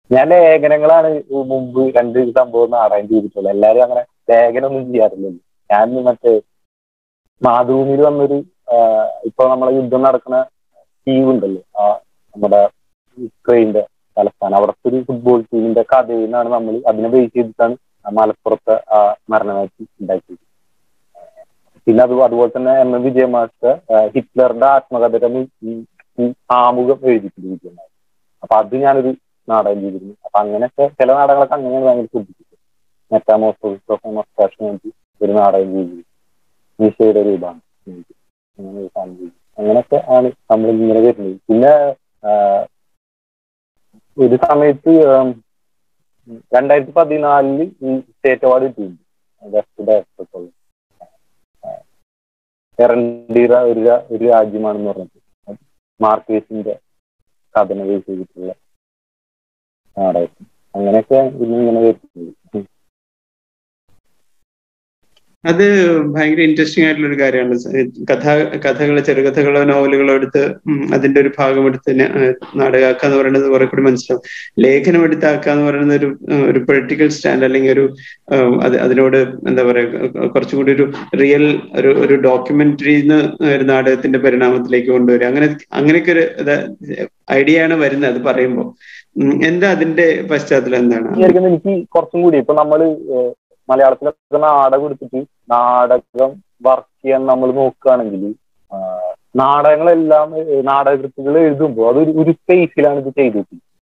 ഞാൻ ലേഖനങ്ങളാണ് മുമ്പ് രണ്ട് സംഭവം നാടകം ചെയ്തിട്ടുള്ളത് എല്ലാരും അങ്ങനെ ലേഖനമൊന്നും ചെയ്യാറില്ലല്ലോ ഞാൻ മറ്റേ മാതൃഭൂമിയിൽ വന്നൊരു ആഹ് ഇപ്പൊ നമ്മളെ യുദ്ധം നടക്കുന്ന ടീം ഉണ്ടല്ലോ ആ നമ്മുടെ യുക്രൈന്റെ തലസ്ഥാനം അവിടുത്തെ ഒരു ഫുട്ബോൾ ടീമിന്റെ കഥയിൽ നിന്നാണ് നമ്മൾ അതിനെ ബേസ് ചെയ്തിട്ടാണ് ആ മലപ്പുറത്തെ ആ മരണമാക്കി ഉണ്ടാക്കിയത് പിന്നെ അത് അതുപോലെ തന്നെ എം എം വിജയ മാസ്റ്റർ ഹിറ്റ്ലറുടെ ആത്മകഥയുടെ ഈ ഈ ആമുഖം എഴുതിയിട്ടുണ്ട് വിജയ മാസ്റ്റർ അപ്പൊ അത് ഞാനൊരു നാടകം ചെയ്തിരുന്നു അപ്പൊ അങ്ങനെയൊക്കെ ചില നാടകങ്ങളൊക്കെ അങ്ങനെയാണ് ഭയങ്കര ശ്രദ്ധിച്ചത് മെറ്റാമോസ്റ്റോസ് വേണ്ടി ഒരു നാടകം ചെയ്തിരുന്നു മീശയുടെ രൂപമാണ് അങ്ങനെ ഒരു സാധനം ചെയ്തു അങ്ങനെയൊക്കെ ആണ് നമ്മൾ ഇങ്ങനെ വരുന്നത് പിന്നെ ആഹ് ഒരു സമയത്ത് ആം, രണ്ടായിരത്തി പതിനാലില് ഈ സ്റ്റേറ്റ് അവാർഡ് കിട്ടിയിട്ടുണ്ട് ബെസ്റ്റ് ഡയറക്ടർ എറണ്ടീറ ഒരു രാ- ഒരു രാജ്യമാണെന്ന് പറഞ്ഞിട്ട് മാർക്കേസിന്റെ കഥന ബേസ് ചെയ്തിട്ടുള്ള നാടകം അങ്ങനെയൊക്കെ ഇന്ന് ഇങ്ങനെ വരുന്നത് ഉം. അത് ഭയങ്കര ഇൻട്രസ്റ്റിംഗ് ആയിട്ടുള്ള ഒരു കാര്യമാണ് സ- കഥ കഥകളോ ചെറുകഥകളോ നോവലുകളോ എടുത്ത് ഉം, അതിന്റെ ഒരു ഭാഗം എടുത്ത് ന- ഏഹ് നാടകമാക്കുക എന്ന് പറയുന്നത് കുറെ കൂടി മനസ്സിലാവും ലേഖനം എടുത്താക്കുക എന്ന് പറയുന്നത് ഒരു ഏഹ്, ഒരു പൊളിറ്റിക്കൽ സ്റ്റാൻഡ് അല്ലെങ്കിൽ ഒരു ഏഹ്, അത് അതിനോട് എന്താ പറയുക കുറച്ചുകൂടി ഒരു റിയൽ ഒരു ഒരു ഡോക്യുമെന്ററിന്ന് ഒരു നാടകത്തിന്റെ പരിണാമത്തിലേക്ക് കൊണ്ടുവരിക അങ്ങനെ അങ്ങനെയൊക്കെ ഒരു ഐഡിയ ആണ് വരുന്നത് അത് പറയുമ്പോൾ ഉം, എന്താ അതിന്റെ പശ്ചാത്തലം എന്താണ് വിചാരിക്കുന്നത് എനിക്ക് കുറച്ചും കൂടി ഇപ്പൊ നമ്മള് ഏഹ്, മലയാളത്തിലൊക്കെ നാടകം എടുത്തിട്ട് നാടകം വർക്ക് ചെയ്യാൻ നമ്മൾ നോക്കുകയാണെങ്കിൽ നാടകങ്ങളെല്ലാം ഏഹ്, നാടകകൃത്തുകൾ എഴുതുമ്പോൾ അതൊരു ഒരു സ്പേസിലാണ് ഇത് ചെയ്തിട്ട്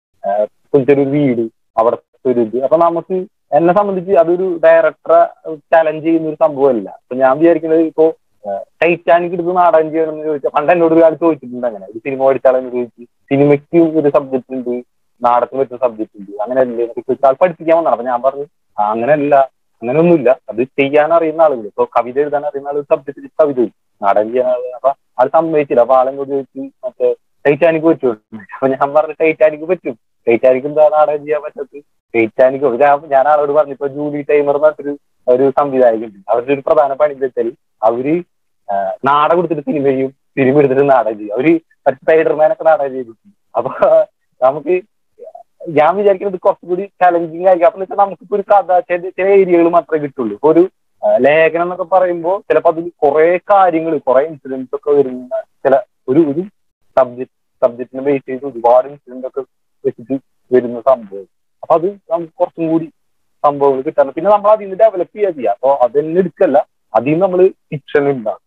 ഒരു വീട് അവിടുത്തെ ഒരു ഇത് അപ്പൊ നമുക്ക് എന്നെ സംബന്ധിച്ച് അതൊരു ഡയറക്ടറെ ചലഞ്ച് ചെയ്യുന്ന ഒരു സംഭവമല്ല അപ്പൊ ഞാൻ വിചാരിക്കുന്നത് ഇപ്പോ ടൈറ്റാനിക് എടുത്ത് നാടകം ചെയ്യണമെന്ന് ചോദിച്ചാൽ പണ്ട് എന്നോട് ഒരാൾ ചോദിച്ചിട്ടുണ്ട് അങ്ങനെ ഒരു സിനിമ പഠിച്ചാലെന്ന് ചോദിച്ചു സിനിമയ്ക്ക് ഒരു സബ്ജക്ട് ഉണ്ട് നാടകത്തിന് പറ്റുന്ന സബ്ജക്ട് ഉണ്ട് അങ്ങനെ അല്ലേ എന്നൊക്കെ ചോദിച്ചാൽ ആൾ പഠിപ്പിക്കാൻ വന്നതാണ് അപ്പൊ ഞാൻ പറഞ്ഞു "ആ, അങ്ങനെയല്ല അങ്ങനെയൊന്നുമില്ല അത് ചെയ്യാൻ അറിയുന്ന ആളുകൾ ഇപ്പൊ കവിത എഴുതാൻ അറിയുന്ന ആൾ സബ്ജക്ട് കവിത എഴുതും നാടകം ചെയ്യാൻ അറിയുന്ന അപ്പൊ അത് സമ്മതിച്ചില്ല അപ്പൊ ആളെന്നോട് ചോദിച്ചു മറ്റേ ടൈറ്റാനിക് പറ്റുമോ അപ്പൊ ഞാൻ പറഞ്ഞു ടൈറ്റാനിക് പറ്റും ടൈറ്റാനിക് എന്താ നാടകം ചെയ്യാൻ പറ്റത്ത് ടൈറ്റാനിക് ഞാൻ ഞാൻ ആളോട് പറഞ്ഞു ഇപ്പൊ ജൂലി ടൈമർ എന്നൊരു ഒരു സംവിധായകനുണ്ട് അവരുടെ ഒരു പ്രധാന പണി എന്താ വെച്ചാൽ അവര് ആ, നാടകം എടുത്തിട്ട് സിനിമ ചെയ്യും സിനിമ എടുത്തിട്ട് നാടകം ചെയ്യും അവര് സ്പൈഡർമാനൊക്കെ നാടകം ചെയ്തിട്ടുണ്ട് അപ്പൊ നമുക്ക് ഞാൻ വിചാരിക്കുന്നത് കുറച്ചുകൂടി ചലഞ്ചിങ് ആയിരിക്കും അപ്പൊ വെച്ചാൽ നമുക്കിപ്പോ ഒരു കഥ ചില ചില ഏരിയകൾ മാത്രമേ കിട്ടുള്ളൂ ഇപ്പൊ ഒരു ആ, ലേഖനം എന്നൊക്കെ പറയുമ്പോൾ ചിലപ്പോൾ അതിൽ കുറെ കാര്യങ്ങൾ കുറെ ഇൻസിഡൻസ് ഒക്കെ വരുന്ന ചില ഒരു ഒരു സബ്ജക്ട് സബ്ജക്റ്റിനെ ബേസ് ചെയ്ത് ഒരുപാട് ഇൻസിഡന്റ് ഒക്കെ വെച്ചിട്ട് വരുന്ന സംഭവം അപ്പൊ അത് നമുക്ക് കുറച്ചും കൂടി സംഭവങ്ങൾ കിട്ടാൻ പിന്നെ നമ്മൾ അതിൽ നിന്ന് ഡെവലപ്പ് ചെയ്യുക ചെയ്യുക അപ്പൊ അതെന്നെ എടുക്കല്ല അതിൽ നിന്ന് നമ്മൾ ഫിക്ഷൻ ഉണ്ടാകും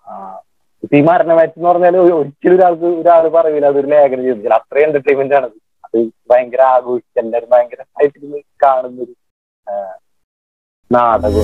ഇപ്പൊ ഈ മരണമാറ്റ് എന്ന് പറഞ്ഞാൽ ഒരിക്കലും ഒരാൾക്ക് ഒരാൾ പറയില്ല അതൊരു ലേഖനം ചെയ്തില്ല അത്രയും എന്റർടൈൻമെന്റ് ആണ് അത് ഭയങ്കര ആഘോഷിച്ച് എല്ലാവരും ഭയങ്കര ആയിട്ട് കാണുന്നൊരു ആ, നാടകം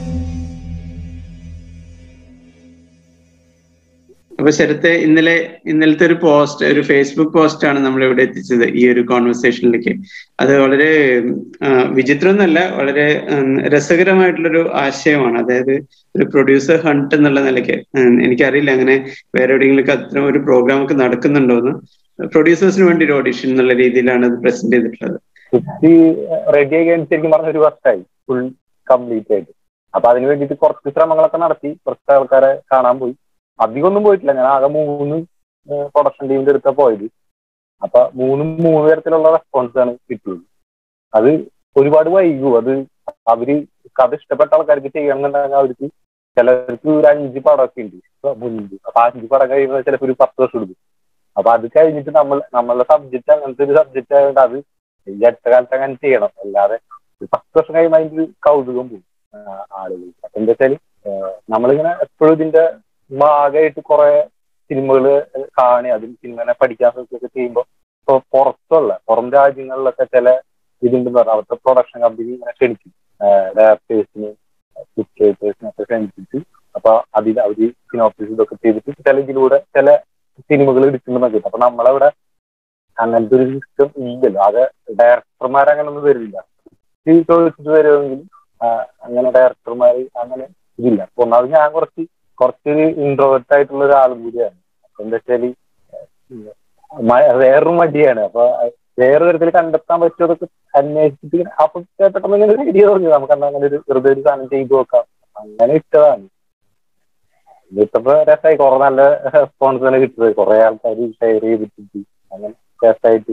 അപ്പൊ ശരത്തെ ഇന്നലെ ഇന്നലത്തെ ഒരു പോസ്റ്റ് ഒരു ഫേസ്ബുക്ക് പോസ്റ്റ് ആണ് നമ്മൾ ഇവിടെ എത്തിച്ചത് ഈ ഒരു കോൺവെർസേഷനിലേക്ക് അത് വളരെ ആ, വിചിത്രം എന്നല്ല വളരെ ഉം, രസകരമായിട്ടുള്ളൊരു ആശയമാണ് അതായത് ഒരു പ്രൊഡ്യൂസർ ഹണ്ട് എന്നുള്ള നിലയ്ക്ക് ഉം, എനിക്കറിയില്ല അങ്ങനെ വേറെ എവിടെയെങ്കിലും അത്തരം ഒരു പ്രോഗ്രാം ഒക്കെ നടക്കുന്നുണ്ടോ എന്ന് പ്രൊഡ്യൂസേഴ്സിന് വേണ്ടി ഒരു ഓഡിഷൻ എന്നുള്ള രീതിയിലാണ് അത് പ്രസന്റ് ചെയ്തിട്ടുള്ളത് കുട്ടി റെഡി ആയി കഴിഞ്ഞ് ശരിക്കും പറഞ്ഞ ഒരു വർഷമായി ഫുൾ കംപ്ലീറ്റ് ആയിട്ട് അപ്പൊ അതിന് വേണ്ടിയിട്ട് കുറച്ച് ശ്രമങ്ങളൊക്കെ നടത്തി കുറച്ച് ആൾക്കാരെ കാണാൻ പോയി അധികമൊന്നും പോയിട്ടില്ല ഞാൻ ആകെ മൂന്ന് പ്രൊഡക്ഷൻ ടീമിന്റെ അടുത്ത പോയത് അപ്പൊ മൂന്നും മൂന്ന് തരത്തിലുള്ള റെസ്പോൺസ് ആണ് കിട്ടിയത് അത് ഒരുപാട് വൈകും അത് അവര് കഥ ഇഷ്ടപ്പെട്ട ആൾക്കാർക്ക് ചെയ്യണമെന്നുണ്ടെങ്കിൽ അവർക്ക് ചിലർക്ക് ഒരു അഞ്ച് പടമൊക്കെ ഉണ്ട് ഇപ്പൊ മുൻപ് അപ്പൊ ആ അഞ്ച് പടം കഴിയുമ്പോൾ ചിലപ്പോൾ ഒരു പത്ത് വർഷം എടുക്കും അപ്പൊ അത് കഴിഞ്ഞിട്ട് നമ്മൾ നമ്മളുടെ സബ്ജക്റ്റ് അങ്ങനത്തെ ഒരു സബ്ജക്റ്റ് ആയതുകൊണ്ട് അത് ഈ അടുത്ത കാലത്ത് അങ്ങനെ ചെയ്യണം അല്ലാതെ ഒരു പത്ത് വർഷം കഴിയുമ്പോൾ അതിന്റെ ഒരു കൗതുകം പോകും ആളുകൾ അപ്പൊ എന്താ വെച്ചാല് ആഹ് നമ്മളിങ്ങനെ എപ്പോഴും ഇതിന്റെ ഭാഗമായിട്ട് കുറെ സിനിമകൾ കാണി അതിൽ സിനിമനെ പഠിക്കാൻ ശ്രമിക്കുകയൊക്കെ ചെയ്യുമ്പോൾ ഇപ്പൊ പുറത്തുള്ള പുറം രാജ്യങ്ങളിലൊക്കെ ചില ഇതുണ്ടെന്ന് പറഞ്ഞാൽ അവിടുത്തെ പ്രൊഡക്ഷൻ കമ്പനി ഇങ്ങനെ ക്ഷണിക്കും ഡയറക്ടേഴ്സിന് സ്ക്രിപ്റ്റേഴ്സിനൊക്കെ ക്ഷണിച്ചിട്ട് അപ്പൊ അതിൽ അവര് സിനോപ്സിസ് ഇതൊക്കെ ചെയ്തിട്ട് ചില ഇതിലൂടെ ചില സിനിമകൾ എടുക്കുന്നുണ്ടെന്നൊക്കെ അപ്പൊ നമ്മളവിടെ അങ്ങനത്തെ ഒരു സിസ്റ്റം ഇല്ലല്ലോ അത് ഡയറക്ടർമാർ അങ്ങനെ ഒന്നും വരില്ല ഇത് ചോദിച്ചിട്ട് വരുമെങ്കിൽ അങ്ങനെ ഡയറക്ടർമാർ അങ്ങനെ ഇതില്ല അപ്പൊ ഒന്നാമത് ഞാൻ കുറച്ച് കുറച്ചൊരു ഇൻട്രോവേർട്ട് ആയിട്ടുള്ള ഒരാളും കൂടിയാണ് അപ്പൊ എന്താ വെച്ചാല് മ- വേറൊരു മടിയാണ് അപ്പൊ വേറെ തരത്തിൽ കണ്ടെത്താൻ പറ്റുമതൊക്കെ അന്വേഷിച്ചിട്ട് ഇങ്ങനെ അപ്പൊ പെട്ടെന്ന് ഇങ്ങനെ ഒരു ഐഡിയ പറഞ്ഞു നമുക്ക് എന്നാ അങ്ങനെ ഒരു വെറുതെ ഒരു സാധനം ചെയ്തു നോക്കാം അങ്ങനെ ഇഷ്ടമാണ് ഇതിപ്പോ രസമായി കുറെ നല്ല റെസ്പോൺസ് തന്നെ കിട്ടുന്നത് കുറെ ആൾക്കാർ ഷെയർ ചെയ്തിട്ടുണ്ട് അങ്ങനെ രസമായിട്ട്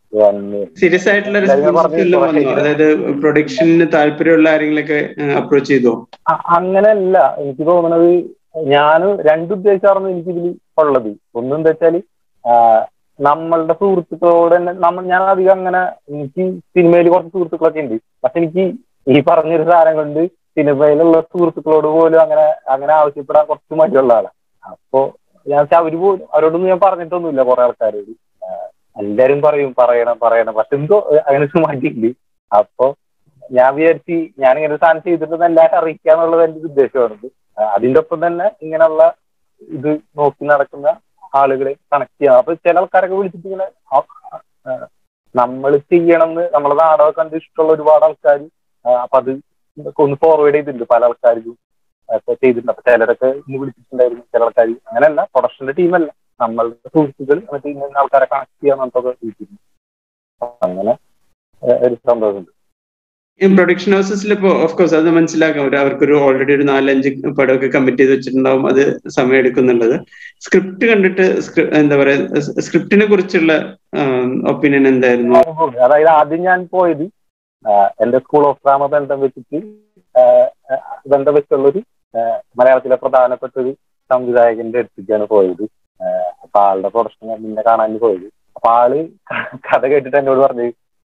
വന്ന് സീരിയസ് ആയിട്ടുള്ള എല്ലാവരും റെസ്പോൺസ് എല്ലാം പറഞ്ഞു, വന്നു അതായത് പ്രൊഡക്ഷന് താല്പര്യമുള്ള ആരെങ്കിലൊക്കെ അപ്രോച്ച് ചെയ്തോ അ- അങ്ങനെയല്ല എനിക്ക് തോന്നുന്നത് ഞാൻ രണ്ടുദ്ദേശമായിരുന്നു എനിക്ക് ഇതിൽ ഉള്ളത് ഒന്ന് എന്താ വെച്ചാല് ആ, നമ്മളുടെ സുഹൃത്തുക്കളോട് തന്നെ നമ്മൾ ഞാൻ അധികം അങ്ങനെ എനിക്ക് സിനിമയിൽ കുറച്ച് സുഹൃത്തുക്കളൊക്കെ ഉണ്ട് പക്ഷെ എനിക്ക് ഈ പറഞ്ഞൊരു സാധനം കൊണ്ട് സിനിമയിലുള്ള സുഹൃത്തുക്കളോട് പോലും അങ്ങനെ അങ്ങനെ ആവശ്യപ്പെടാൻ കുറച്ച് മടിയുള്ള ആളാണ് അപ്പോ ഞാൻ വെച്ചാൽ അവര് പോലും അവരോടൊന്നും ഞാൻ പറഞ്ഞിട്ടൊന്നുമില്ല കുറെ ആൾക്കാരോട് ആ, എല്ലാരും പറയും പറയണം പറയണം പക്ഷെ എന്തോ അങ്ങനെ ഒരു മടിയുണ്ട് അപ്പൊ ഞാൻ വിചാരിച്ച് ഞാൻ ഇങ്ങനെ ഒരു സാധനം ചെയ്തിട്ട് എല്ലാവരും അറിയിക്കാന്നുള്ളത് എന്റെ ഒരു ഉദ്ദേശമാണത് ആ, അതിന്റെ ഒപ്പം തന്നെ ഇങ്ങനെയുള്ള ഇത് നോക്കി നടക്കുന്ന ആളുകളെ കണക്ട് ചെയ്യണം അപ്പൊ ചില ആൾക്കാരൊക്കെ വിളിച്ചിട്ട് ഇങ്ങനെ നമ്മൾ ചെയ്യണമെന്ന് നമ്മളെ നാടകം കണ്ട് ഇഷ്ടമുള്ള ഒരുപാട് ആൾക്കാർ അപ്പൊ അത് ഇതൊക്കെ ഒന്ന് ഫോർവേഡ് ചെയ്തിട്ടുണ്ട് പല ആൾക്കാർക്കും ഒക്കെ ചെയ്തിട്ടുണ്ട് അപ്പൊ ചിലരൊക്കെ ഇന്ന് വിളിച്ചിട്ടുണ്ടായിരുന്നു ചില ആൾക്കാർ അങ്ങനെയല്ല പ്രൊഡക്ഷന്റെ ടീമല്ല നമ്മളുടെ സുഹൃത്തുക്കൾ എന്നിട്ട് ഇങ്ങനെ ആൾക്കാരെ കണക്ട് ചെയ്യാന്നൊക്കെ വിളിച്ചിട്ടുണ്ട് അപ്പൊ അങ്ങനെ ഏഹ്, ഒരു സന്തോഷമുണ്ട് ഈ പ്രൊഡക്ഷൻ ഹൗസസിൽ ഇപ്പോ ഓഫ് കോഴ്സ് അത് മനസ്സിലാക്കാം ഒരു അവർക്കൊരു ഓൾറെഡി ഒരു നാലഞ്ച് പടമൊക്കെ കമ്മിറ്റ് ചെയ്ത് വെച്ചിട്ടുണ്ടാവും അത് സമയം എടുക്കുന്നുള്ളത് സ്ക്രിപ്റ്റ് കണ്ടിട്ട് സ്ക്രി- എന്താ പറയാ സ്ക്രിപ്റ്റിനെ കുറിച്ചുള്ള ഒപ്പീനിയൻ എന്തായിരുന്നു അനുഭവം. അതായത് ആദ്യം ഞാൻ പോയത് ആ, എന്റെ സ്കൂൾ ഓഫ് ഡ്രാമ ബന്ധം വെച്ചിട്ട് ആ, ആ, ബന്ധം വെച്ചുള്ളൊരു ആ, മലയാളത്തിലെ പ്രധാനപ്പെട്ട ഒരു സംവിധായകന്റെ അടുത്തേക്കാണ് പോയത് ആ, അപ്പൊ ആളുടെ പ്രൊഡക്ഷൻ ഞാൻ പിന്നെ കാണാൻ പോയത് അപ്പൊ ആള് കഥ കേട്ടിട്ട് എന്നോട് പറഞ്ഞു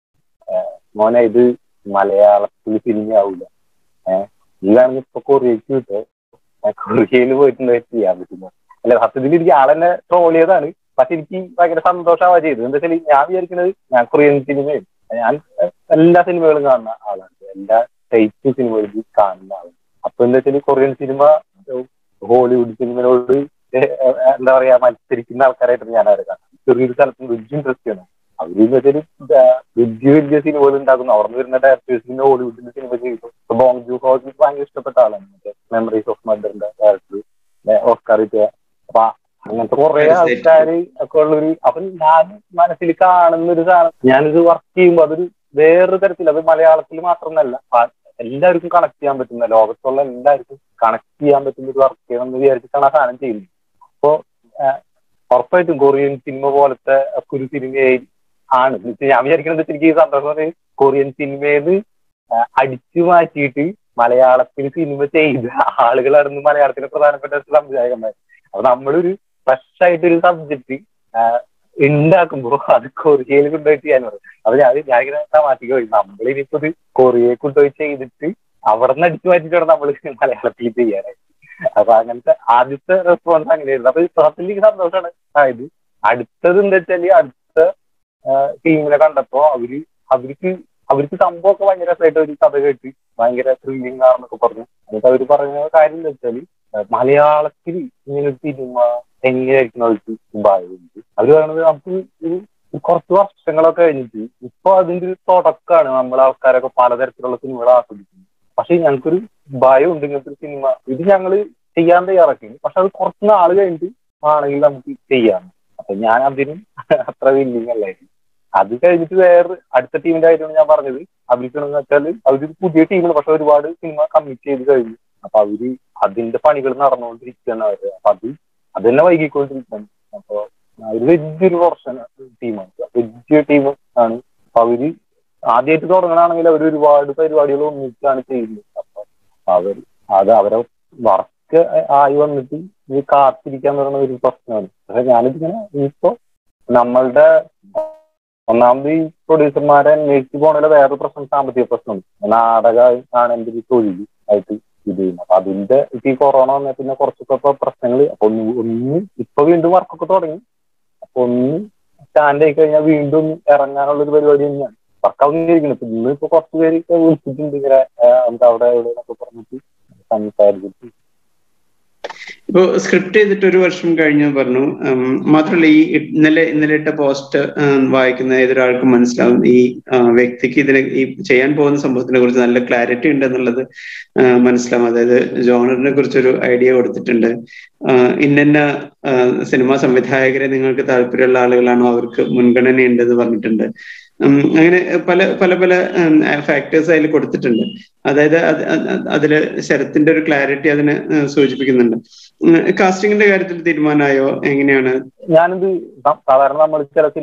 ആ, മോനെ ഇത് മലയാളത്തിൽ സിനിമയാവൂല ഏഹ് ഈ വേണമെങ്കിൽ ഇപ്പൊ കൊറിയക്ക് കിട്ടോ കൊറിയയിൽ പോയിട്ടുണ്ടെങ്കിൽ ചെയ്യാൻ പറ്റുമോ അല്ല സത്യത്തിൽ എനിക്ക് ആളെന്നെ ട്രോൾ ചെയ്തതാണ് പക്ഷെ എനിക്ക് ഭയങ്കര സന്തോഷമാവുക ചെയ്തത് എന്താ വെച്ചാൽ ഞാൻ വിചാരിക്കുന്നത് ഞാൻ കൊറിയൻ സിനിമയും ഞാൻ എല്ലാ സിനിമകളും കാണുന്ന ആളാണ് എല്ലാ ടൈപ്പ് സിനിമകളും കാണുന്ന ആളാണ് അപ്പൊ എന്താ വെച്ചാൽ കൊറിയൻ സിനിമ ഹോളിവുഡ് സിനിമയോട് ഏഹ് എന്താ പറയാ മത്സരിക്കുന്ന ആൾക്കാരായിട്ട് ഞാൻ അവരെ കാണാം ചെറിയൊരു സ്ഥലത്ത് വലിയ ഇൻട്രസ്റ്റ് ആണ് അവര് വെച്ചാൽ വലിയ വലിയ സിനിമകൾ ഉണ്ടാക്കുന്നു അവിടെ നിന്ന് വരുന്ന ഡയറക്ടേഴ്സിന്റെ ഹോളിവുഡിന്റെ സിനിമ ചെയ്തു ഇപ്പൊ ബോങ് ജു ഹോ എനിക്ക് ഭയങ്കര ഇഷ്ടപ്പെട്ട ആളാണ് മറ്റേ മെമ്മറീസ് ഓഫ് മദറിന്റെ ഡയറക്ടർ ഓസ്കാർ കിട്ടിയ അപ്പൊ അങ്ങനത്തെ കുറെ ആൾക്കാര് ഒക്കെ ഉള്ളൊരു അപ്പൊ ഞാൻ മനസ്സിൽ കാണുന്ന ഒരു സാധനം ഞാനിത് വർക്ക് ചെയ്യുമ്പോൾ അതൊരു വേറൊരു തരത്തിൽ അത് മലയാളത്തിൽ മാത്രമല്ല പ- എല്ലാവർക്കും കണക്ട് ചെയ്യാൻ പറ്റുന്ന ലോകത്തുള്ള എല്ലാവർക്കും കണക്ട് ചെയ്യാൻ പറ്റുന്ന ഒരു വർക്ക് ചെയ്യണം എന്ന് വിചാരിച്ചിട്ടാണ് ആ സാധനം ചെയ്യുന്നത് അപ്പോ ആഹ്, ഉറപ്പായിട്ടും കൊറിയൻ സിനിമ പോലത്തെ ഒക്കെ ഒരു സിനിമയായി ആണ് ഇത് ഞാൻ വിചാരിക്കുന്നത് എനിക്ക് ഈ സന്ദർഭം കൊറിയൻ സിനിമയിൽ അടിച്ചു മാറ്റിയിട്ട് മലയാളത്തിൽ സിനിമ ചെയ്ത ആളുകളായിരുന്നു മലയാളത്തിലെ പ്രധാനപ്പെട്ട സംവിധായകന്മാർ അപ്പൊ നമ്മളൊരു ഫ്രഷ് ആയിട്ടൊരു സബ്ജക്ട് ഉണ്ടാക്കുമ്പോ അത് കൊറിയയിൽ കൊണ്ടുപോയി ചെയ്യാൻ പറയും അപ്പൊ ഞാൻ ഞാനിങ്ങനെ തമാശക്ക് പോയി നമ്മളിനിപ്പോ ഇത് കൊറിയയിൽ കൊണ്ടുപോയി ചെയ്തിട്ട് അവിടെ നിന്ന് അടിച്ചു മാറ്റിയിട്ടാണ് നമ്മൾ മലയാളത്തിൽ ചെയ്യാനായിട്ട് അപ്പൊ അങ്ങനത്തെ ആദ്യത്തെ റെസ്പോൺസ് അങ്ങനെയായിരുന്നു അപ്പൊ സത്യത്തിൽ എനിക്ക് സന്തോഷമാണ് ആയത് അടുത്തത് എന്താ വെച്ചാല് അടുത്ത ടീമിനെ കണ്ടപ്പോ അവര് അവർക്ക് അവർക്ക് സംഭവമൊക്കെ ഭയങ്കര രസമായിട്ട് ഒരു കഥ കേട്ട് ഭയങ്കര ത്രില്ലിംഗ് ആണെന്നൊക്കെ പറഞ്ഞു എന്നിട്ട് അവര് പറഞ്ഞ കാര്യം എന്താ വെച്ചാല് ഏഹ് മലയാളത്തിൽ ഇങ്ങനെ ഒരു സിനിമ എങ്ങനെയായിരിക്കും അവർക്ക് ഉണ്ടായത് അവര് പറയുന്നത് നമുക്ക് ഒരു കുറച്ച് വർഷങ്ങളൊക്കെ കഴിഞ്ഞിട്ട് ഇപ്പൊ അതിന്റെ ഒരു തുടക്കമാണ് നമ്മൾ ആൾക്കാരൊക്കെ പലതരത്തിലുള്ള സിനിമകൾ ആസ്വദിക്കുന്നത് പക്ഷെ ഞങ്ങൾക്കൊരു ഭയം ഉണ്ട് ഇങ്ങനത്തെ ഒരു സിനിമ ഇത് ഞങ്ങള് ചെയ്യാൻ തയ്യാറാക്കി പക്ഷെ അത് കുറച്ച് നാൾ കഴിഞ്ഞിട്ട് ആണെങ്കിൽ നമുക്ക് ചെയ്യാം അപ്പൊ ഞാൻ അതിനും അത്ര വില്ലിങ് അല്ലായിരുന്നു അത് കഴിഞ്ഞിട്ട് വേറെ അടുത്ത ടീമിന്റെ കാര്യമാണ് ഞാൻ പറഞ്ഞത് അവർക്കെന്ന് വെച്ചാൽ അവര് പുതിയ ടീമാണ് പക്ഷെ ഒരുപാട് സിനിമ കമ്മിറ്റ് ചെയ്ത് കഴിഞ്ഞു അപ്പൊ അവര് അതിന്റെ പണികൾ നടന്നുകൊണ്ടിരിക്കുകയാണ് അവര് അപ്പൊ അത് അത് തന്നെ വൈകിക്കൊണ്ടിരിക്കുകയാണ് അപ്പൊ അവര് വലിയൊരു പ്രൊഫഷൻ ടീമാണ് വലിയ ടീം ആണ് അപ്പൊ അവര് ആദ്യമായിട്ട് തുടങ്ങണമെങ്കിൽ അവർ ഒരുപാട് പരിപാടികൾ ഒന്നിച്ചാണ് ചെയ്യുന്നത് അപ്പൊ അവർ അത് അവരെ വർക്ക് ആയി വന്നിട്ട് ഇത് കാത്തിരിക്കാൻ പറയുന്ന ഒരു പ്രശ്നമാണ് പക്ഷെ ഞാനിതിങ്ങനെ ഇപ്പൊ നമ്മളുടെ ഒന്നാമത് ഈ പ്രൊഡ്യൂസർമാരെ അന്വേഷിച്ച് പോണതിലെ വേറൊരു പ്രശ്നം സാമ്പത്തിക പ്രശ്നമാണ് നാടകം ആണ് എന്റെ ഒരു തൊഴിൽ ആയിട്ട് ഇത് ചെയ്യുന്നത് അപ്പൊ അതിന്റെ ഇപ്പൊ ഈ കൊറോണ വന്ന പിന്നെ കുറച്ചൊക്കെ ഇപ്പൊ പ്രശ്നങ്ങൾ അപ്പൊ ഒന്ന് ഒന്ന് ഇപ്പൊ വീണ്ടും വർക്കൊക്കെ തുടങ്ങി അപ്പൊ ഒന്ന് സ്റ്റാൻഡ് ആയി കഴിഞ്ഞാൽ വീണ്ടും ഇറങ്ങാനുള്ള ഒരു പരിപാടി തന്നെയാണ് വർക്കാവുന്നിരിക്കുന്നു ഇപ്പൊ ഇന്ന് ഇപ്പൊ കുറച്ച് പേര് വിളിച്ചിട്ടുണ്ട് ഇങ്ങനെ ആ, നമുക്ക് അവിടെ ഇവിടെ എന്നൊക്കെ പറഞ്ഞിട്ട് സംസാരിച്ചിട്ട് ഇപ്പോ സ്ക്രിപ്റ്റ് ചെയ്തിട്ട് ഒരു വർഷം കഴിഞ്ഞു പറഞ്ഞു ഉം, മാത്രമല്ല ഈ ഇന്നലെ ഇന്നലെ ഇട്ട പോസ്റ്റ് വായിക്കുന്ന ഏതൊരാൾക്കും മനസ്സിലാവും ഈ ആ, വ്യക്തിക്ക് ഇതിനെ ഈ ചെയ്യാൻ പോകുന്ന സംഭവത്തിനെ കുറിച്ച് നല്ല ക്ലാരിറ്റി ഉണ്ട് എന്നുള്ളത് ആ, മനസ്സിലാവും അതായത് ജോണറിനെ കുറിച്ചൊരു ഐഡിയ കൊടുത്തിട്ടുണ്ട് ആ, ഇന്നന്ന ആ, സിനിമാ സംവിധായകരെ നിങ്ങൾക്ക് താല്പര്യമുള്ള ആളുകളാണോ അവർക്ക് മുൻഗണന ഉണ്ടെന്ന് പറഞ്ഞിട്ടുണ്ട് ഉം, അങ്ങനെ പല പല പല ഫാക്ടേഴ്സ് അതിൽ കൊടുത്തിട്ടുണ്ട് അതായത് അത് അത് അതില് ശരത്തിന്റെ ഒരു ക്ലാരിറ്റി അതിന് ഏഹ് സൂചിപ്പിക്കുന്നുണ്ട് കാസ്റ്റിംഗിന്റെ കാര്യത്തിൽ തീരുമാനമായോ എങ്ങനെയാണ് ഞാനിത് സ- സാധാരണ നമ്മൾ ചില സിനിമ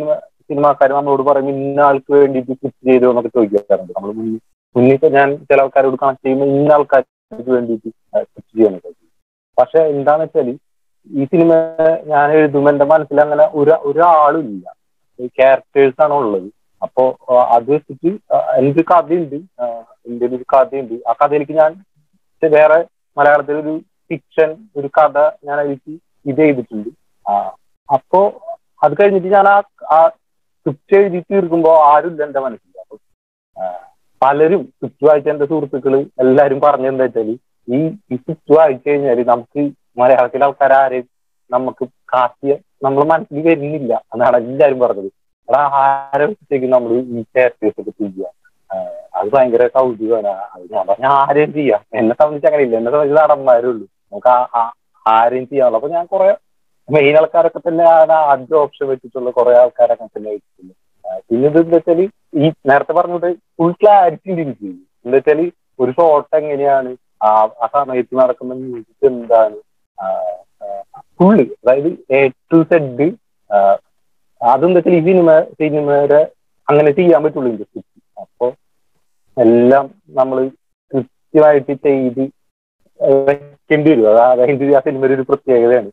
സിനിമാക്കാർ നമ്മളോട് പറയും ഇന്ന ആൾക്ക് വേണ്ടിയിട്ട് സ്ക്രിപ്റ്റ് ചെയ്തോ എന്നൊക്കെ ചോദിക്കാറുണ്ട് നമ്മൾ മുന്നിൽ ഞാൻ ചില ആൾക്കാരോട് കണക്ട് ചെയ്യുമ്പോൾ ഇന്ന ആൾക്കാർക്ക് വേണ്ടിയിട്ട് സ്ക്രിപ്റ്റ് ചെയ്യാനൊക്കെ പക്ഷെ എന്താന്ന് വെച്ചാൽ ഈ സിനിമ ഞാൻ എഴുതുമ്പോൾ എന്റെ മനസ്സിൽ അങ്ങനെ ഒരു ഒരാളും ഇല്ല ക്യാരക്ടേഴ്സ് ആണ് ഉള്ളത് അപ്പോ അത് വെച്ചിട്ട് എനിക്ക് കഥയുണ്ട് എന്റെ ഒരു കഥയുണ്ട് ആ കഥയിലേക്ക് ഞാൻ വേറെ മലയാളത്തിൽ ഒരു ഫിക്ഷൻ ഒരു കഥ ഞാൻ അതിലേക്ക് ഇത് ചെയ്തിട്ടുണ്ട് അപ്പോ അത് കഴിഞ്ഞിട്ട് ഞാൻ ആ ആ സ്ക്രിപ്റ്റ് എഴുതി തീർക്കുമ്പോൾ ആരുമില്ല എന്റെ മനസ്സിൽ അപ്പൊ പലരും സ്ക്രിപ്റ്റ് വായിച്ച എന്റെ സുഹൃത്തുക്കള് എല്ലാരും പറഞ്ഞെന്താ വെച്ചാല് ഈ ഈ സ്ക്രിപ്റ്റ് വായിച്ചു കഴിഞ്ഞാല് നമുക്ക് മലയാളത്തിലെ ആൾക്കാർ ആരെയും നമുക്ക് കാത്തിയ നമ്മളെ മനസ്സിൽ വരുന്നില്ല എന്നാണ് എല്ലാരും പറഞ്ഞത് എടാ ആരെ വെച്ചിട്ടേക്ക് നമ്മൾ ഈ ക്യാരക്ടേഴ്സ് ഒക്കെ ചെയ്യുക അത് ഭയങ്കര കൗതുകമാണ് അത് ഞാൻ പറഞ്ഞ ആരെയും ചെയ്യാം എന്നെ സംബന്ധിച്ച് അങ്ങനെ ഇല്ല എന്നെ സംബന്ധിച്ച് നടന്മാരേ ഉള്ളൂ നമുക്ക് ആരെയും ചെയ്യാനുള്ളൂ അപ്പൊ ഞാൻ കുറെ മെയിൻ ആൾക്കാരൊക്കെ തന്നെ ആദ്യ ഓപ്ഷൻ വെച്ചിട്ടുള്ള കുറെ ആൾക്കാരൊക്കെ തന്നെ വെച്ചിട്ടുണ്ട് പിന്നെ ഇത് എന്താ വെച്ചാല് ഈ നേരത്തെ പറഞ്ഞത് ഫുൾ ക്ലാരിറ്റി ഉണ്ട് എനിക്ക് എന്താ വെച്ചാല് ഒരു ഷോട്ട് എങ്ങനെയാണ് ആ ആ സമയത്ത് നടക്കുന്ന മ്യൂസിക് എന്താണ് ഫുള്ള് അതായത് എ ടു സെഡ് അതെന്താ വെച്ചാൽ ഈ സിനിമ സിനിമയുടെ അങ്ങനെ ചെയ്യാൻ പറ്റുള്ളൂ ഇൻഡസ്ട്രിക്ക് അപ്പൊ എല്ലാം നമ്മൾ കൃത്യമായിട്ട് ചെയ്ത് വെക്കേണ്ടി വരും അതായത് ആ സിനിമയുടെ ഒരു പ്രത്യേകതയാണ്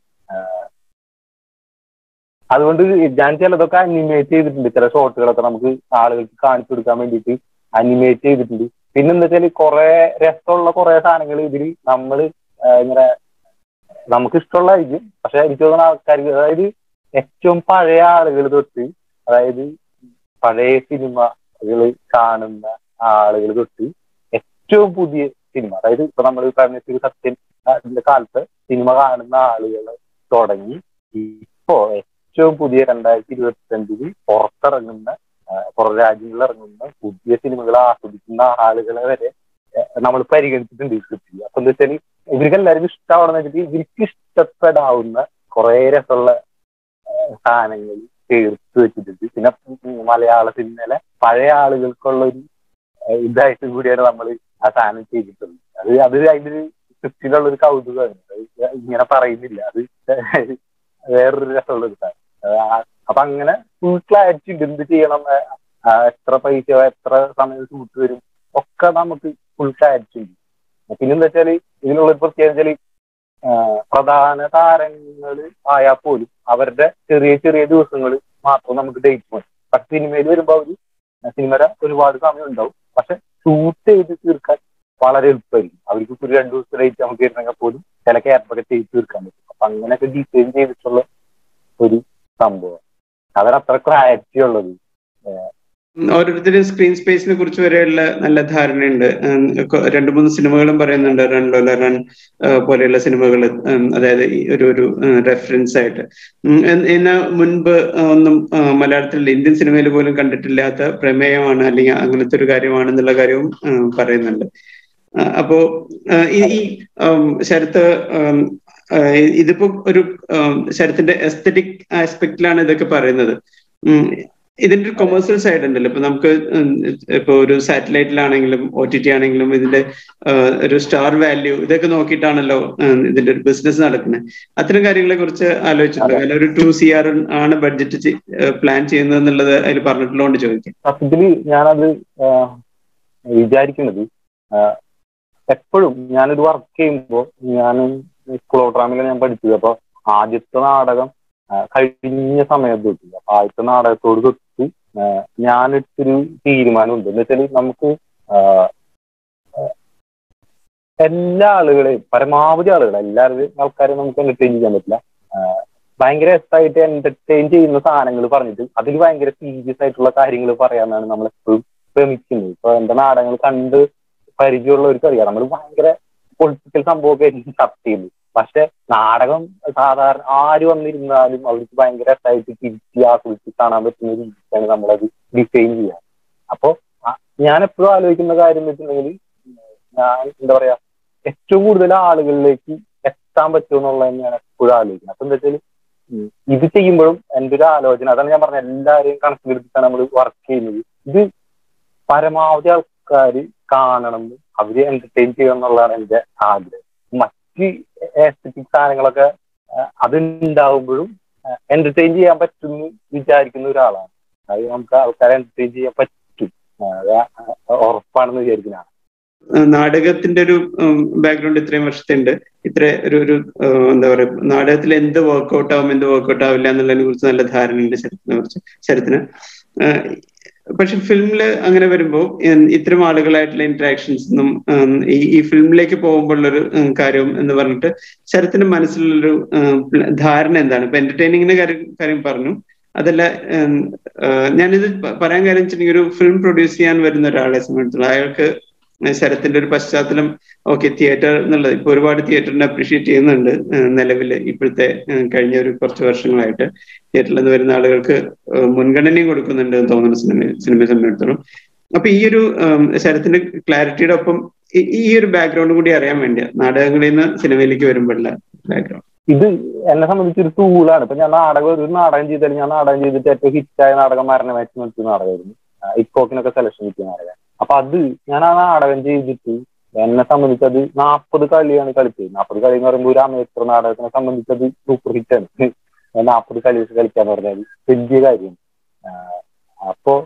അതുകൊണ്ട് ഞാൻ ചിലതൊക്കെ അനിമേറ്റ് ചെയ്തിട്ടുണ്ട് ചില ഷോട്ടുകളൊക്കെ നമുക്ക് ആളുകൾക്ക് കാണിച്ചു കൊടുക്കാൻ വേണ്ടിയിട്ട് അനിമേറ്റ് ചെയ്തിട്ടുണ്ട് പിന്നെ എന്താ വെച്ചാൽ കുറെ രസമുള്ള കുറെ സാധനങ്ങൾ ഇതിൽ നമ്മൾ ഇങ്ങനെ നമുക്ക് ഇഷ്ടമുള്ളതായിരിക്കും പക്ഷെ എനിക്ക് തോന്നുന്ന ആൾക്കാർക്ക് അതായത് ഏറ്റവും പഴയ ആളുകൾ തൊട്ട് അതായത് പഴയ സിനിമകൾ കാണുന്ന ആളുകൾ തൊട്ട് ഏറ്റവും പുതിയ സിനിമ അതായത് ഇപ്പൊ നമ്മൾ പറഞ്ഞ സത്യൻ കാലത്ത് സിനിമ കാണുന്ന ആളുകൾ തുടങ്ങി ഇപ്പോ ഏറ്റവും പുതിയ രണ്ടായിരത്തി ഇരുപത്തി അഞ്ചില് പുറത്തിറങ്ങുന്ന പുറം രാജ്യങ്ങളിൽ ഇറങ്ങുന്ന പുതിയ സിനിമകൾ ആസ്വദിക്കുന്ന ആളുകളെ വരെ നമ്മൾ പരിഗണിച്ചിട്ടുണ്ട് ഈ സ്ക്രിപ്റ്റിൽ അപ്പൊ എന്താ വെച്ചാൽ ഇവർക്ക് എല്ലാവർക്കും ഇഷ്ടമാണെന്ന് വെച്ചിട്ട് ഇവർക്ക് ഇഷ്ടപ്പെടാവുന്ന കുറെ രസമുള്ള സാധനങ്ങൾ ചേർത്ത് വെച്ചിട്ടുണ്ട് പിന്നെ മലയാള സിനിമയിലെ പഴയ ആളുകൾക്കുള്ള ഒരു ഇതായിട്ട് കൂടിയാണ് നമ്മൾ ആ സാധനം ചെയ്തിട്ടുള്ളത് അത് അത് അതിന്റെ ഒരു സ്ക്രിപ്റ്റിലുള്ള ഒരു കൗതുകമാണ് ഇങ്ങനെ പറയുന്നില്ല അത് വേറൊരു രസമുള്ള ഒരു സാധനം അപ്പൊ അങ്ങനെ ഫുൾ ക്ലാരിറ്റി ഉണ്ട് എന്ത് ചെയ്യണം എത്ര പൈസ എത്ര സമയം ഷൂട്ട് വരും ഒക്കെ നമുക്ക് ഫുൾ ക്ലാരിറ്റി ഉണ്ട് പിന്നെന്താ വെച്ചാല് ഇതിനുള്ള ഒരു പ്രത്യേകത വെച്ചാല് പ്രധാന താരങ്ങൾ ആയാൽ പോലും അവരുടെ ചെറിയ ചെറിയ ദിവസങ്ങൾ മാത്രം നമുക്ക് ഡേറ്റ് മതി പക്ഷെ സിനിമയിൽ വരുമ്പോൾ അവര് സിനിമയുടെ ഒരുപാട് സമയം ഉണ്ടാവും പക്ഷെ ഷൂട്ട് ചെയ്ത് തീർക്കാൻ വളരെ എളുപ്പമായിരിക്കും അവർക്ക് ഒരു രണ്ടു ദിവസത്തെ ഡേറ്റ് നമുക്ക് വരുന്നെങ്കിൽ പോലും ചില ക്യാരക്ടറൊക്കെ ചെയ്ത് തീർക്കാൻ പറ്റും അപ്പൊ അങ്ങനെയൊക്കെ ഡിസൈൻ ചെയ്തിട്ടുള്ള ഒരു സംഭവം അതിനത്ര ക്ലാരിറ്റി ഉള്ളത് ഓരോരുത്തരും സ്ക്രീൻ സ്പേസിനെ കുറിച്ച് വരെയുള്ള നല്ല ധാരണയുണ്ട് രണ്ടു മൂന്ന് സിനിമകളും പറയുന്നുണ്ട് റൺ ലോല റൺ പോലെയുള്ള സിനിമകൾ അതായത് ഒരു ഒരു റെഫറൻസ് ആയിട്ട് എന്നാൽ മുൻപ് ഒന്നും മലയാളത്തിൽ ഇന്ത്യൻ സിനിമയിൽ പോലും കണ്ടിട്ടില്ലാത്ത പ്രമേയമാണ് അല്ലെങ്കിൽ അങ്ങനത്തെ ഒരു കാര്യമാണെന്നുള്ള കാര്യവും പറയുന്നുണ്ട് അപ്പോ ഈ ശരത്ത് ഇതിപ്പോ ഒരു ശരത്തിന്റെ എസ്തറ്റിക് ആസ്പെക്റ്റിലാണ് ഇതൊക്കെ പറയുന്നത് ഇതിന്റെ ഒരു കൊമേഴ്സ്യൽ സൈഡ് ഉണ്ടല്ലോ ഇപ്പൊ നമുക്ക് ഇപ്പൊ ഒരു സാറ്റലൈറ്റിലാണെങ്കിലും ഒ ടി ടി ആണെങ്കിലും ഇതിന്റെ ഒരു സ്റ്റാർ വാല്യൂ ഇതൊക്കെ നോക്കിയിട്ടാണല്ലോ ഇതിന്റെ ഒരു ബിസിനസ് നടക്കുന്നത് അത്തരം കാര്യങ്ങളെ കുറിച്ച് ആലോചിച്ചിട്ടുണ്ട് അല്ല ഒരു ടു സി ആർ ആണ് ബഡ്ജറ്റ് പ്ലാൻ ചെയ്യുന്നത് എന്നുള്ളത് അതിൽ പറഞ്ഞിട്ടുള്ളതുകൊണ്ട് ചോദിക്കാം സത്യത്തില് ഞാനത് വിചാരിക്കുന്നത് എപ്പോഴും ഞാനൊരു വർക്ക് ചെയ്യുമ്പോൾ ഞാൻ സ്കൂൾ പ്രോഗ്രാമിലാണ് ഞാൻ പഠിച്ചത് അപ്പൊ ആദ്യത്തെ നാടകം കഴിഞ്ഞ സമയത്ത് തൊട്ട് അപ്പൊ ആദ്യത്തെ നാടകത്തോട് തൊട്ട് ഞാനിട്ടൊരു തീരുമാനമുണ്ട് എന്ന് വെച്ചാൽ നമുക്ക് എല്ലാ ആളുകളെയും പരമാവധി ആളുകൾ എല്ലാവരും ആൾക്കാരെയും നമുക്ക് എന്റർടൈൻ ചെയ്യാൻ പറ്റില്ല ഭയങ്കര രസമായിട്ട് എന്റർടൈൻ ചെയ്യുന്ന സാധനങ്ങൾ പറഞ്ഞിട്ട് അതിൽ ഭയങ്കര സീരിയസ് ആയിട്ടുള്ള കാര്യങ്ങൾ പറയാനാണ് നമ്മൾ എപ്പോഴും ശ്രമിക്കുന്നത് ഇപ്പൊ എന്റെ നാടകങ്ങൾ കണ്ട് പരിചയമുള്ളവർക്ക് അറിയാം നമ്മൾ ഭയങ്കര പൊളിറ്റിക്കൽ സംഭവമൊക്കെ ആയിരിക്കും ചർച്ച ചെയ്യുന്നത് പക്ഷെ നാടകം സാധാരണ ആര് വന്നിരുന്നാലും അവർക്ക് ഭയങ്കര രസമായിട്ട് തിരിച്ച് ആസ്വദിച്ച് കാണാൻ പറ്റുന്ന രീതിക്കാണ് നമ്മളത് ഡിസൈൻ ചെയ്യുക അപ്പോ ഞാൻ എപ്പോഴും ആലോചിക്കുന്ന കാര്യം എന്ന് വെച്ചിട്ടുണ്ടെങ്കിൽ ഞാൻ എന്താ പറയാ ഏറ്റവും കൂടുതൽ ആളുകളിലേക്ക് എത്താൻ പറ്റുമെന്നുള്ളത് ഞാൻ എപ്പോഴും ആലോചിക്കുന്നത് അപ്പൊ എന്താ വെച്ചാൽ ഇത് ചെയ്യുമ്പോഴും എൻ്റെ ഒരു ആലോചന അതാണ് ഞാൻ പറഞ്ഞ എല്ലാവരെയും കണക്കിലെടുത്തിട്ടാണ് നമ്മൾ വർക്ക് ചെയ്യുന്നത് ഇത് പരമാവധി ആൾക്കാർ കാണണം അവര് എന്റർടൈൻ ചെയ്യണം എന്നുള്ളതാണ് എന്റെ ആഗ്രഹം മറ്റ് എസ്തറ്റിക് സാധനങ്ങളൊക്കെ അതുണ്ടാവുമ്പോഴും എന്റർടൈൻ ചെയ്യാൻ പറ്റുമെന്ന് വിചാരിക്കുന്ന ഒരാളാണ് അത് നമുക്ക് ആൾക്കാരെ എന്റർടൈൻ ചെയ്യാൻ പറ്റും അത് ഉറപ്പാണെന്ന് വിചാരിക്കുന്നതാണ് നാടകത്തിന്റെ ഒരു ബാക്ക്ഗ്രൗണ്ട് ഇത്രയും വർഷത്തുണ്ട് ഇത്ര ഒരു ഒരു എന്താ പറയുക നാടകത്തിൽ എന്ത് വർക്ക്ഔട്ട് ആവും എന്ത് വർക്ക്ഔട്ട് ആവില്ല എന്നുള്ളതിനെ കുറിച്ച് നല്ല ധാരണയുണ്ട് ശരത്തിനെ കുറിച്ച് ശരത്തിന് പക്ഷെ ഫിലിമില് അങ്ങനെ വരുമ്പോൾ ഇത്തരം ആളുകളായിട്ടുള്ള ഇന്ററാക്ഷൻസ് ഒന്നും ഈ ഈ ഫിലിമിലേക്ക് പോകുമ്പോഴുള്ളൊരു കാര്യം എന്ന് പറഞ്ഞിട്ട് ശരത്തിന്റെ മനസ്സിലുള്ളൊരു ധാരണ എന്താണ് ഇപ്പൊ എന്റർടൈനിങ്ങിന്റെ കാര്യം കാര്യം പറഞ്ഞു അതല്ല ഞാനിത് പറയാൻ കാര്യം വെച്ചിട്ടുണ്ടെങ്കിൽ ഒരു ഫിലിം പ്രൊഡ്യൂസ് ചെയ്യാൻ വരുന്ന ഒരാളെ സംബന്ധിച്ചുള്ള അയാൾക്ക് ശരത്തിന്റെ ഒരു പശ്ചാത്തലം ഓക്കെ തിയേറ്റർ എന്നുള്ളത് ഇപ്പൊ ഒരുപാട് തിയേറ്ററിനെ അപ്രീഷിയേറ്റ് ചെയ്യുന്നുണ്ട് നിലവിൽ ഇപ്പോഴത്തെ കഴിഞ്ഞ ഒരു കുറച്ച് വർഷങ്ങളായിട്ട് തിയേറ്ററിൽ നിന്ന് വരുന്ന ആളുകൾക്ക് മുൻഗണനയും കൊടുക്കുന്നുണ്ട് എന്ന് തോന്നുന്നു സിനിമ സിനിമയെ സംബന്ധിച്ചിടത്തോളം അപ്പൊ ഈ ഒരു ശരത്തിന്റെ ക്ലാരിറ്റിയുടെ ഒപ്പം ഈ ഒരു ബാക്ക്ഗ്രൗണ്ട് കൂടി അറിയാൻ വേണ്ടിയാ നാടകങ്ങളിൽ നിന്ന് സിനിമയിലേക്ക് വരുമ്പോഴുള്ള ബാക്ക്ഗ്രൗണ്ട് ഇത് എന്നെ സംബന്ധിച്ച് ഒരു ടൂളാണ് ഇപ്പൊ ഞാൻ നാടകം ഒരു നാടകം ചെയ്താലും ഞാൻ നാടകം ചെയ്തിട്ട് ഏറ്റവും ഹിറ്റായ നാടകം മരണമായിട്ട് നിർത്തിയ നാടകമായിരുന്നു ഇക്കോക്കിനൊക്കെ സെലക്ഷൻ കിട്ടിയ നാടകം അപ്പൊ അത് ഞാൻ ആ നാടകം ചെയ്തിട്ട് എന്നെ സംബന്ധിച്ച് അത് നാൽപ്പത് കളിയാണ് കളിച്ചത് നാൽപ്പത് കളി എന്ന് പറയുമ്പോൾ ഒരു അമേത്തർ നാടകത്തിനെ സംബന്ധിച്ച് അത് സൂപ്പർ ഹിറ്റാണ് നാൽപ്പത് കളി വെച്ച് കളിക്കാന്ന് പറഞ്ഞാൽ വലിയ കാര്യം അപ്പോ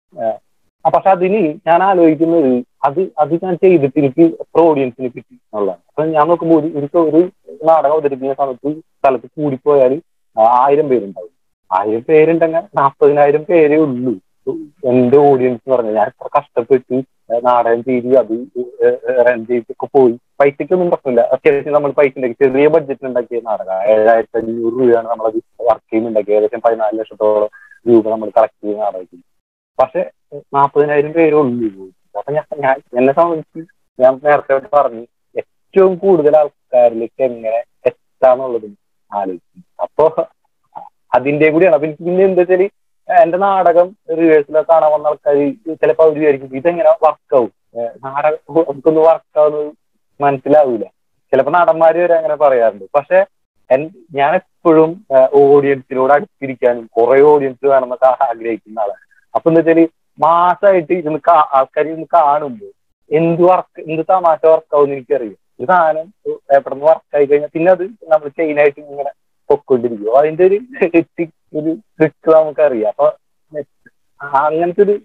പക്ഷെ അതിന് ഞാൻ ആലോചിക്കുന്നത് അത് അത് ഞാൻ ചെയ്തിട്ട് എനിക്ക് എത്ര ഓഡിയൻസിന് കിട്ടി എന്നുള്ളതാണ് അപ്പൊ ഞാൻ നോക്കുമ്പോൾ ഒരു ഒരു നാടകം അവതരിപ്പിക്കുന്ന സമയത്ത് സ്ഥലത്ത് കൂടിപ്പോയാൽ ആയിരം പേരുണ്ടാവും ആയിരം പേരുണ്ടെങ്കിൽ നാൽപ്പതിനായിരം പേരേ ഉള്ളൂ എന്റെ ഓഡിയൻസ് എന്ന് പറഞ്ഞാൽ ഞാൻ എത്ര കഷ്ടപ്പെട്ട് നാടകം ചെയ്ത് അത് റൺ ചെയ്തൊക്കെ പോയി പൈസയ്ക്കൊന്നും പ്രശ്നമില്ല അത്യാവശ്യം നമ്മൾ പൈസ ഉണ്ടാക്കി ചെറിയ ബഡ്ജറ്റ് ഉണ്ടാക്കിയ നാടകം ഏഴായിരത്തി അഞ്ഞൂറ് രൂപയാണ് നമ്മളത് വർക്ക് ചെയ്യുന്നുണ്ടാക്കി ഏകദേശം പതിനാല് ലക്ഷത്തോളം രൂപ നമ്മൾ കളക്ട് ചെയ്യുന്ന നാടകത്തിൽ പക്ഷെ നാൽപ്പതിനായിരം പേരേ ഉള്ളൂ അപ്പൊ ഞാൻ ഞാൻ എന്നെ സംബന്ധിച്ച് ഞാൻ നേരത്തെ പറഞ്ഞു ഏറ്റവും കൂടുതൽ ആൾക്കാരിലേക്ക് എങ്ങനെ എത്താന്നുള്ളത് ആലോചിക്കും അപ്പൊ അതിന്റെ കൂടിയാണ് അപ്പൊ എനിക്ക് പിന്നെ എന്താ വെച്ചാല് എന്റെ നാടകം റിഹേഴ്സലൊക്കെ കാണാൻ വന്ന ആൾക്കാർ ചിലപ്പോൾ അവർ വിചാരിക്കും ഇതെങ്ങനെ വർക്കാവും നാടകം നമുക്കൊന്ന് വർക്കാവുന്നത് മനസ്സിലാവൂല ചിലപ്പോൾ നടന്മാര് വരെ അങ്ങനെ പറയാറുണ്ട് പക്ഷെ ഞാൻ എപ്പോഴും ഓഡിയൻസിനോട് അടുത്തിരിക്കാനും കുറെ ഓഡിയൻസ് വേണമെന്നൊക്കെ ആഗ്രഹിക്കുന്ന ആളാണ് അപ്പൊ എന്താ വെച്ചാല് മാസമായിട്ട് ഇരുന്ന് ആൾക്കാർ ഇരുന്ന് കാണുമ്പോൾ എന്ത് വർക്ക് എന്ത് തമാശ വർക്കാവും എനിക്കറിയാം ഒരു സാധനം എവിടെ നിന്ന് വർക്കായി കഴിഞ്ഞാൽ പിന്നെ അത് നമ്മൾ ചെയിനായിട്ട് ഇങ്ങനെ പൊക്കൊണ്ടിരിക്കും അതിന്റെ ഒരു ഒരു ട്രിക്ക് നമുക്കറിയാം അപ്പൊ അങ്ങനത്തെ ഒരു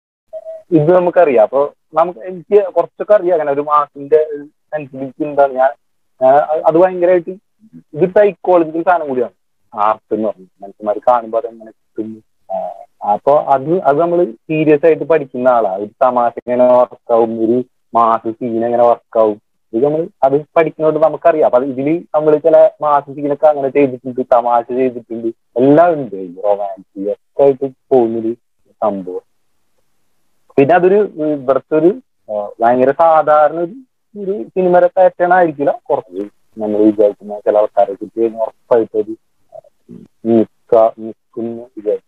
ഇത് നമുക്കറിയാം അപ്പൊ നമുക്ക് എനിക്ക് കുറച്ചൊക്കെ അറിയാം അങ്ങനെ ഒരു മാസിന്റെ സെൻസിറ്റിവിറ്റി എന്താണ് ഞാൻ അത് ഭയങ്കരമായിട്ട് ഇത് സൈക്കോളജിക്കൽ സാധനം കൂടിയാണ് ആർട്ട് എന്ന് പറഞ്ഞു മനുഷ്യന്മാർ കാണുമ്പോൾ അതെങ്ങനെ കിട്ടുന്നു അപ്പൊ അത് അത് നമ്മൾ സീരിയസ് ആയിട്ട് പഠിക്കുന്ന ആളാണ് ഒരു തമാശ എങ്ങനെ വർക്കാവും ഒരു മാസ സീൻ എങ്ങനെ വർക്കാവും ഇത് നമ്മൾ അത് പഠിക്കുന്നതുകൊണ്ട് നമുക്കറിയാം അപ്പൊ ഇതില് നമ്മൾ ചില മാസ സീനൊക്കെ അങ്ങനെ ചെയ്തിട്ടുണ്ട് തമാശ ചെയ്തിട്ടുണ്ട് എല്ലാം ഉണ്ട് റൊമാൻസ് ഒക്കെ ആയിട്ട് പോകുന്നൊരു സംഭവം പിന്നെ അതൊരു ഇവിടുത്തെ ഒരു ഭയങ്കര സാധാരണ ഒരു ഒരു സിനിമയുടെ പാറ്റേൺ ആയിരിക്കില്ല കുറച്ച് നമ്മൾ വിചാരിക്കുന്ന ചില ആൾക്കാരെ കുറിച്ച് ഉറപ്പായിട്ട് ഒരു നിൽക്ക നിൽക്കുന്നു വിചാരിക്കുന്നു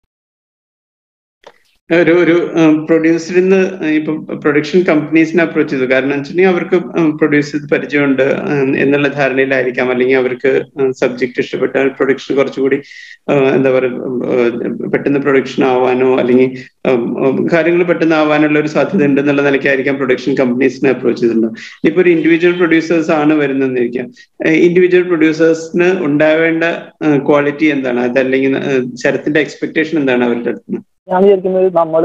ഒരു ഒരു പ്രൊഡ്യൂസറിൽ നിന്ന് ഇപ്പൊ പ്രൊഡക്ഷൻ കമ്പനീസിനെ അപ്രോച്ച് ചെയ്തു കാരണം വെച്ചിട്ടുണ്ടെങ്കിൽ അവർക്ക് പ്രൊഡ്യൂസ് ചെയ്ത് പരിചയമുണ്ട് എന്നുള്ള ധാരണയിലായിരിക്കാം അല്ലെങ്കിൽ അവർക്ക് സബ്ജക്ട് ഇഷ്ടപ്പെട്ടാൽ പ്രൊഡക്ഷൻ കുറച്ചുകൂടി എന്താ പറയുക പെട്ടെന്ന് പ്രൊഡക്ഷൻ ആവാനോ അല്ലെങ്കിൽ കാര്യങ്ങൾ പെട്ടെന്ന് ആവാനുള്ള ഒരു സാധ്യത ഉണ്ട് എന്നുള്ള നിലയ്ക്കായിരിക്കാം പ്രൊഡക്ഷൻ കമ്പനീസിനെ അപ്രോച്ച് ചെയ്തിട്ടുണ്ടോ ഇപ്പൊ ഒരു ഇൻഡിവിജ്വൽ പ്രൊഡ്യൂസേഴ്സ് ആണ് വരുന്നതെന്നിരിക്കാം ഇൻഡിവിജ്വൽ പ്രൊഡ്യൂസേഴ്സിന് ഉണ്ടാവേണ്ട ക്വാളിറ്റി എന്താണ് അതല്ലെങ്കിൽ ശരത്തിന്റെ എക്സ്പെക്ടേഷൻ എന്താണ് അവരുടെ അടുത്ത് ഞാൻ വിചാരിക്കുന്നത് നമ്മള്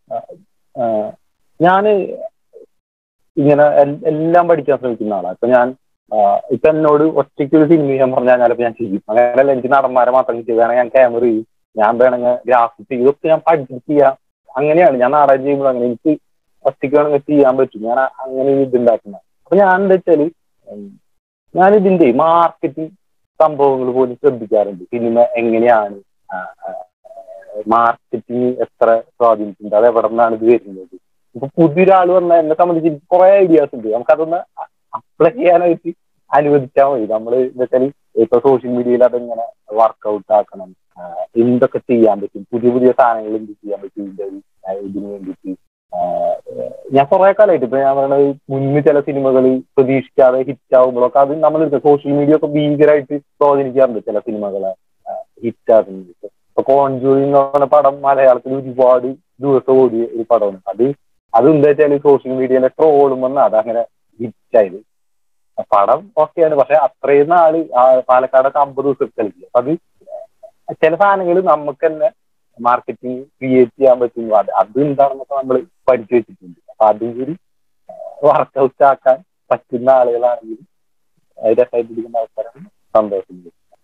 ഞാന് ഇങ്ങനെ എല്ലാം പഠിക്കാൻ ശ്രമിക്കുന്ന ആളാണ് ഇപ്പൊ ഞാൻ ഇപ്പൊ എന്നോട് ഒറ്റയ്ക്ക് ഒരു സിനിമ ചെയ്യാൻ പറഞ്ഞാൽ ചിലപ്പോൾ ഞാൻ ചെയ്യും അങ്ങനെയല്ല എനിക്ക് നടന്മാരെ മാത്രം ചെയ്യും വേണമെങ്കിൽ ഞാൻ ക്യാമറ ചെയ്യും ഞാൻ വേണമെങ്കിൽ ഗ്രാഫിക്സ് ഇതൊക്കെ ഞാൻ പഠിച്ചിട്ട് ചെയ്യാം അങ്ങനെയാണ് ഞാൻ നാടകം ചെയ്യുമ്പോൾ അങ്ങനെ എനിക്ക് ഒറ്റയ്ക്ക് വേണമെങ്കിൽ ചെയ്യാൻ പറ്റും ഞാൻ അങ്ങനെ ഇതുണ്ടാക്കുന്നത് അപ്പൊ ഞാൻ എന്താ വെച്ചാല് ഞാൻ ഇതിന്റെ മാർക്കറ്റിംഗ് സംഭവങ്ങൾ പോലും ശ്രദ്ധിക്കാറുണ്ട് സിനിമ എങ്ങനെയാണ് മാർക്കറ്റിംഗ് എത്ര സ്വാധീനിച്ചിട്ടുണ്ട് അത് എവിടെ നിന്നാണ് ഇത് വരുന്നത് ഇപ്പൊ പുതിയൊരാൾ വന്ന എന്നെ സംബന്ധിച്ച് കുറെ ഐഡിയാസ് ഉണ്ട് നമുക്കതൊന്ന് അപ്ലൈ ചെയ്യാനായിട്ട് അനുവദിച്ചാൽ മതി നമ്മൾ എന്താ വെച്ചാൽ ഇപ്പൊ സോഷ്യൽ മീഡിയയിൽ അതെങ്ങനെ വർക്കൗട്ട് ആക്കണം എന്തൊക്കെ ചെയ്യാൻ പറ്റും പുതിയ പുതിയ സാധനങ്ങൾ എന്ത് ചെയ്യാൻ പറ്റും ഇതിന്റെ ഇതിന് വേണ്ടിയിട്ട് ഞാൻ കുറെ കാലമായിട്ട് ഇപ്പൊ ഞാൻ പറയുന്നത് മുന്നിൽ ചില സിനിമകൾ പ്രതീക്ഷിക്കാതെ ഹിറ്റ് ആകുമ്പോഴൊക്കെ അത് നമ്മൾ സോഷ്യൽ മീഡിയ ഒക്കെ ഭീകരമായിട്ട് സ്വാധീനിക്കാറുണ്ട് ചില സിനിമകളെ ഹിറ്റ് ആകുന്നത് ഇപ്പൊ കോൺജൂറി എന്ന് പറഞ്ഞ പടം മലയാളത്തിൽ ഒരുപാട് ദിവസം ഓടിയ ഒരു പടമാണ് അത് അത് എന്താ വെച്ചാൽ സോഷ്യൽ മീഡിയയിലെ ട്രോളും വന്ന അതങ്ങനെ ഹിറ്റായത് പടം ഓക്കെയാണ് പക്ഷെ അത്രയും നാള് പാലക്കാടൊക്കെ അമ്പത് ദിവസം കളിക്കില്ല അപ്പൊ അത് ചില സാധനങ്ങൾ നമുക്ക് തന്നെ മാർക്കറ്റിംഗ് ക്രിയേറ്റ് ചെയ്യാൻ പറ്റുന്നു അത് അത് എന്താണെന്നൊക്കെ നമ്മൾ പഠിച്ചു വെച്ചിട്ടുണ്ട് അപ്പൊ അതും കൂടി വർക്കൗട്ട് ആക്കാൻ പറ്റുന്ന ആളുകളാണെങ്കിൽ രസമായിട്ട് ഇരിക്കുന്ന ആൾക്കാരാണ് സന്തോഷം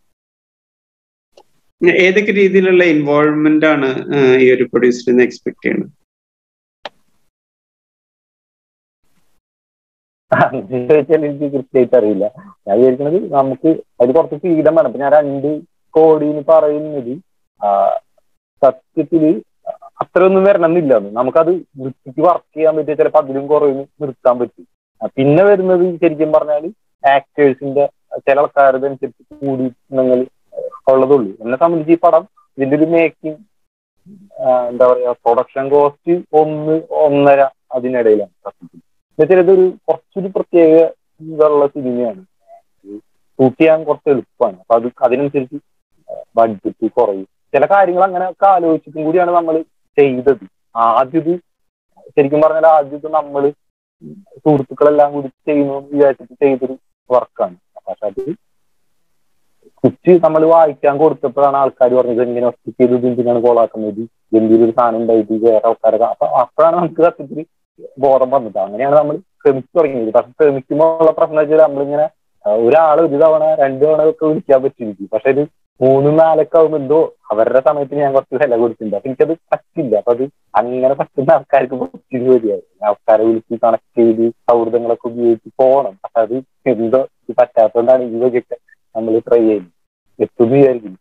ഏതൊക്കെ രീതിയിലുള്ള ഇൻവോൾവ്മെന്റ് ആണ് ഈ ഒരു പ്രൊഡ്യൂസറിൽ നിന്ന് എക്സ്പെക്ട് ചെയ്യുന്നത് അങ്ങനെ ചോദിച്ചാൽ എനിക്ക് കൃത്യമായിട്ട് അറിയില്ല ഞാൻ വിചാരിക്കുന്നത് നമുക്ക് അതിൽ കുറച്ച് ഫ്രീഡം വേണം ഇപ്പൊ ഞാൻ രണ്ട് കോടിന്ന് പറയുന്നത് സത്യത്തില് അത്രയൊന്നും വരണമെന്നില്ല നമുക്കത് വൃത്തിക്ക് വർക്ക് ചെയ്യാൻ പറ്റിയ ചിലപ്പോൾ അതിലും കുറവ് നിർത്താൻ പറ്റും പിന്നെ വരുന്നത് ശരിക്കും പറഞ്ഞാൽ ആക്ടേഴ്സിന്റെ ചില ആൾക്കാരുടെ അനുസരിച്ച് കൂടി നിങ്ങൾ ഉള്ളതുള്ളൂ എന്നെ സംബന്ധിച്ച് ഈ പടം ഇതിന്റെ ഒരു മേക്കിംഗ് എന്താ പറയാ പ്രൊഡക്ഷൻ കോസ്റ്റ് ഒന്ന് ഒന്നര അതിനിടയിലാണ് സത്യത്തിൽ എന്നുവെച്ചാൽ ഇതൊരു കുറച്ചൊരു പ്രത്യേക ഇതുള്ള സിനിമയാണ് ഷൂട്ട് ചെയ്യാൻ കുറച്ച് എളുപ്പമാണ് അപ്പൊ അത് അതിനനുസരിച്ച് ബഡ്ജറ്റ് കുറയും ചില കാര്യങ്ങൾ അങ്ങനെയൊക്കെ ആലോചിച്ചിട്ടും കൂടിയാണ് നമ്മൾ ചെയ്തത് ആദ്യത് ശരിക്കും പറഞ്ഞാൽ ആദ്യത്തെ നമ്മൾ സുഹൃത്തുക്കളെല്ലാം കൂടി ചെയ്യുന്നു വിചാരിച്ചിട്ട് ചെയ്തൊരു വർക്കാണ് പക്ഷെ അത് കുച്ച് നമ്മൾ വായിക്കാൻ കൊടുത്തപ്പോഴാണ് ആൾക്കാർ പറഞ്ഞത് ഇങ്ങനെ ഒറ്റയ്ക്ക് ചെയ്തത് എന്തിനാണ് കോളാക്കുന്നത് എന്തെങ്കിലും ഒരു സാധനം ഉണ്ടായിട്ട് വേറെ ആൾക്കാരെ അപ്പൊ അപ്പോഴാണ് നമുക്ക് സത്യത്തിൽ ബോധം വന്നത് അങ്ങനെയാണ് നമ്മൾ ശ്രമിച്ചു തുടങ്ങിയത് പക്ഷെ ശ്രമിക്കുമ്പോൾ ഉള്ള പ്രശ്നം വെച്ചാൽ നമ്മളിങ്ങനെ ഒരാൾ ഒരു തവണ രണ്ടു തവണ ഒക്കെ വിളിക്കാൻ പറ്റിയിരിക്കും പക്ഷെ ഇത് മൂന്നും നാലൊക്കെ ആകുമ്പോൾ എന്തോ അവരുടെ സമയത്തിന് ഞാൻ കുറച്ച് വില കൊടുത്തിട്ടുണ്ട് അപ്പൊ എനിക്കത് പറ്റില്ല അപ്പൊ അത് അങ്ങനെ പറ്റുന്ന ആൾക്കാർക്ക് പറ്റിയത് വരികയായിരുന്നു ആൾക്കാരെ വിളിച്ച് കണക്ട് ചെയ്ത് സൗഹൃദങ്ങളൊക്കെ ഉപയോഗിച്ച് പോകണം പക്ഷെ അത് എന്തോ പറ്റാത്തതുകൊണ്ടാണ് ഈ വകയൊക്കെ നമ്മൾ ട്രൈ ചെയ്യുന്നത് എത്തുന്നു വിചാരിക്കുന്നു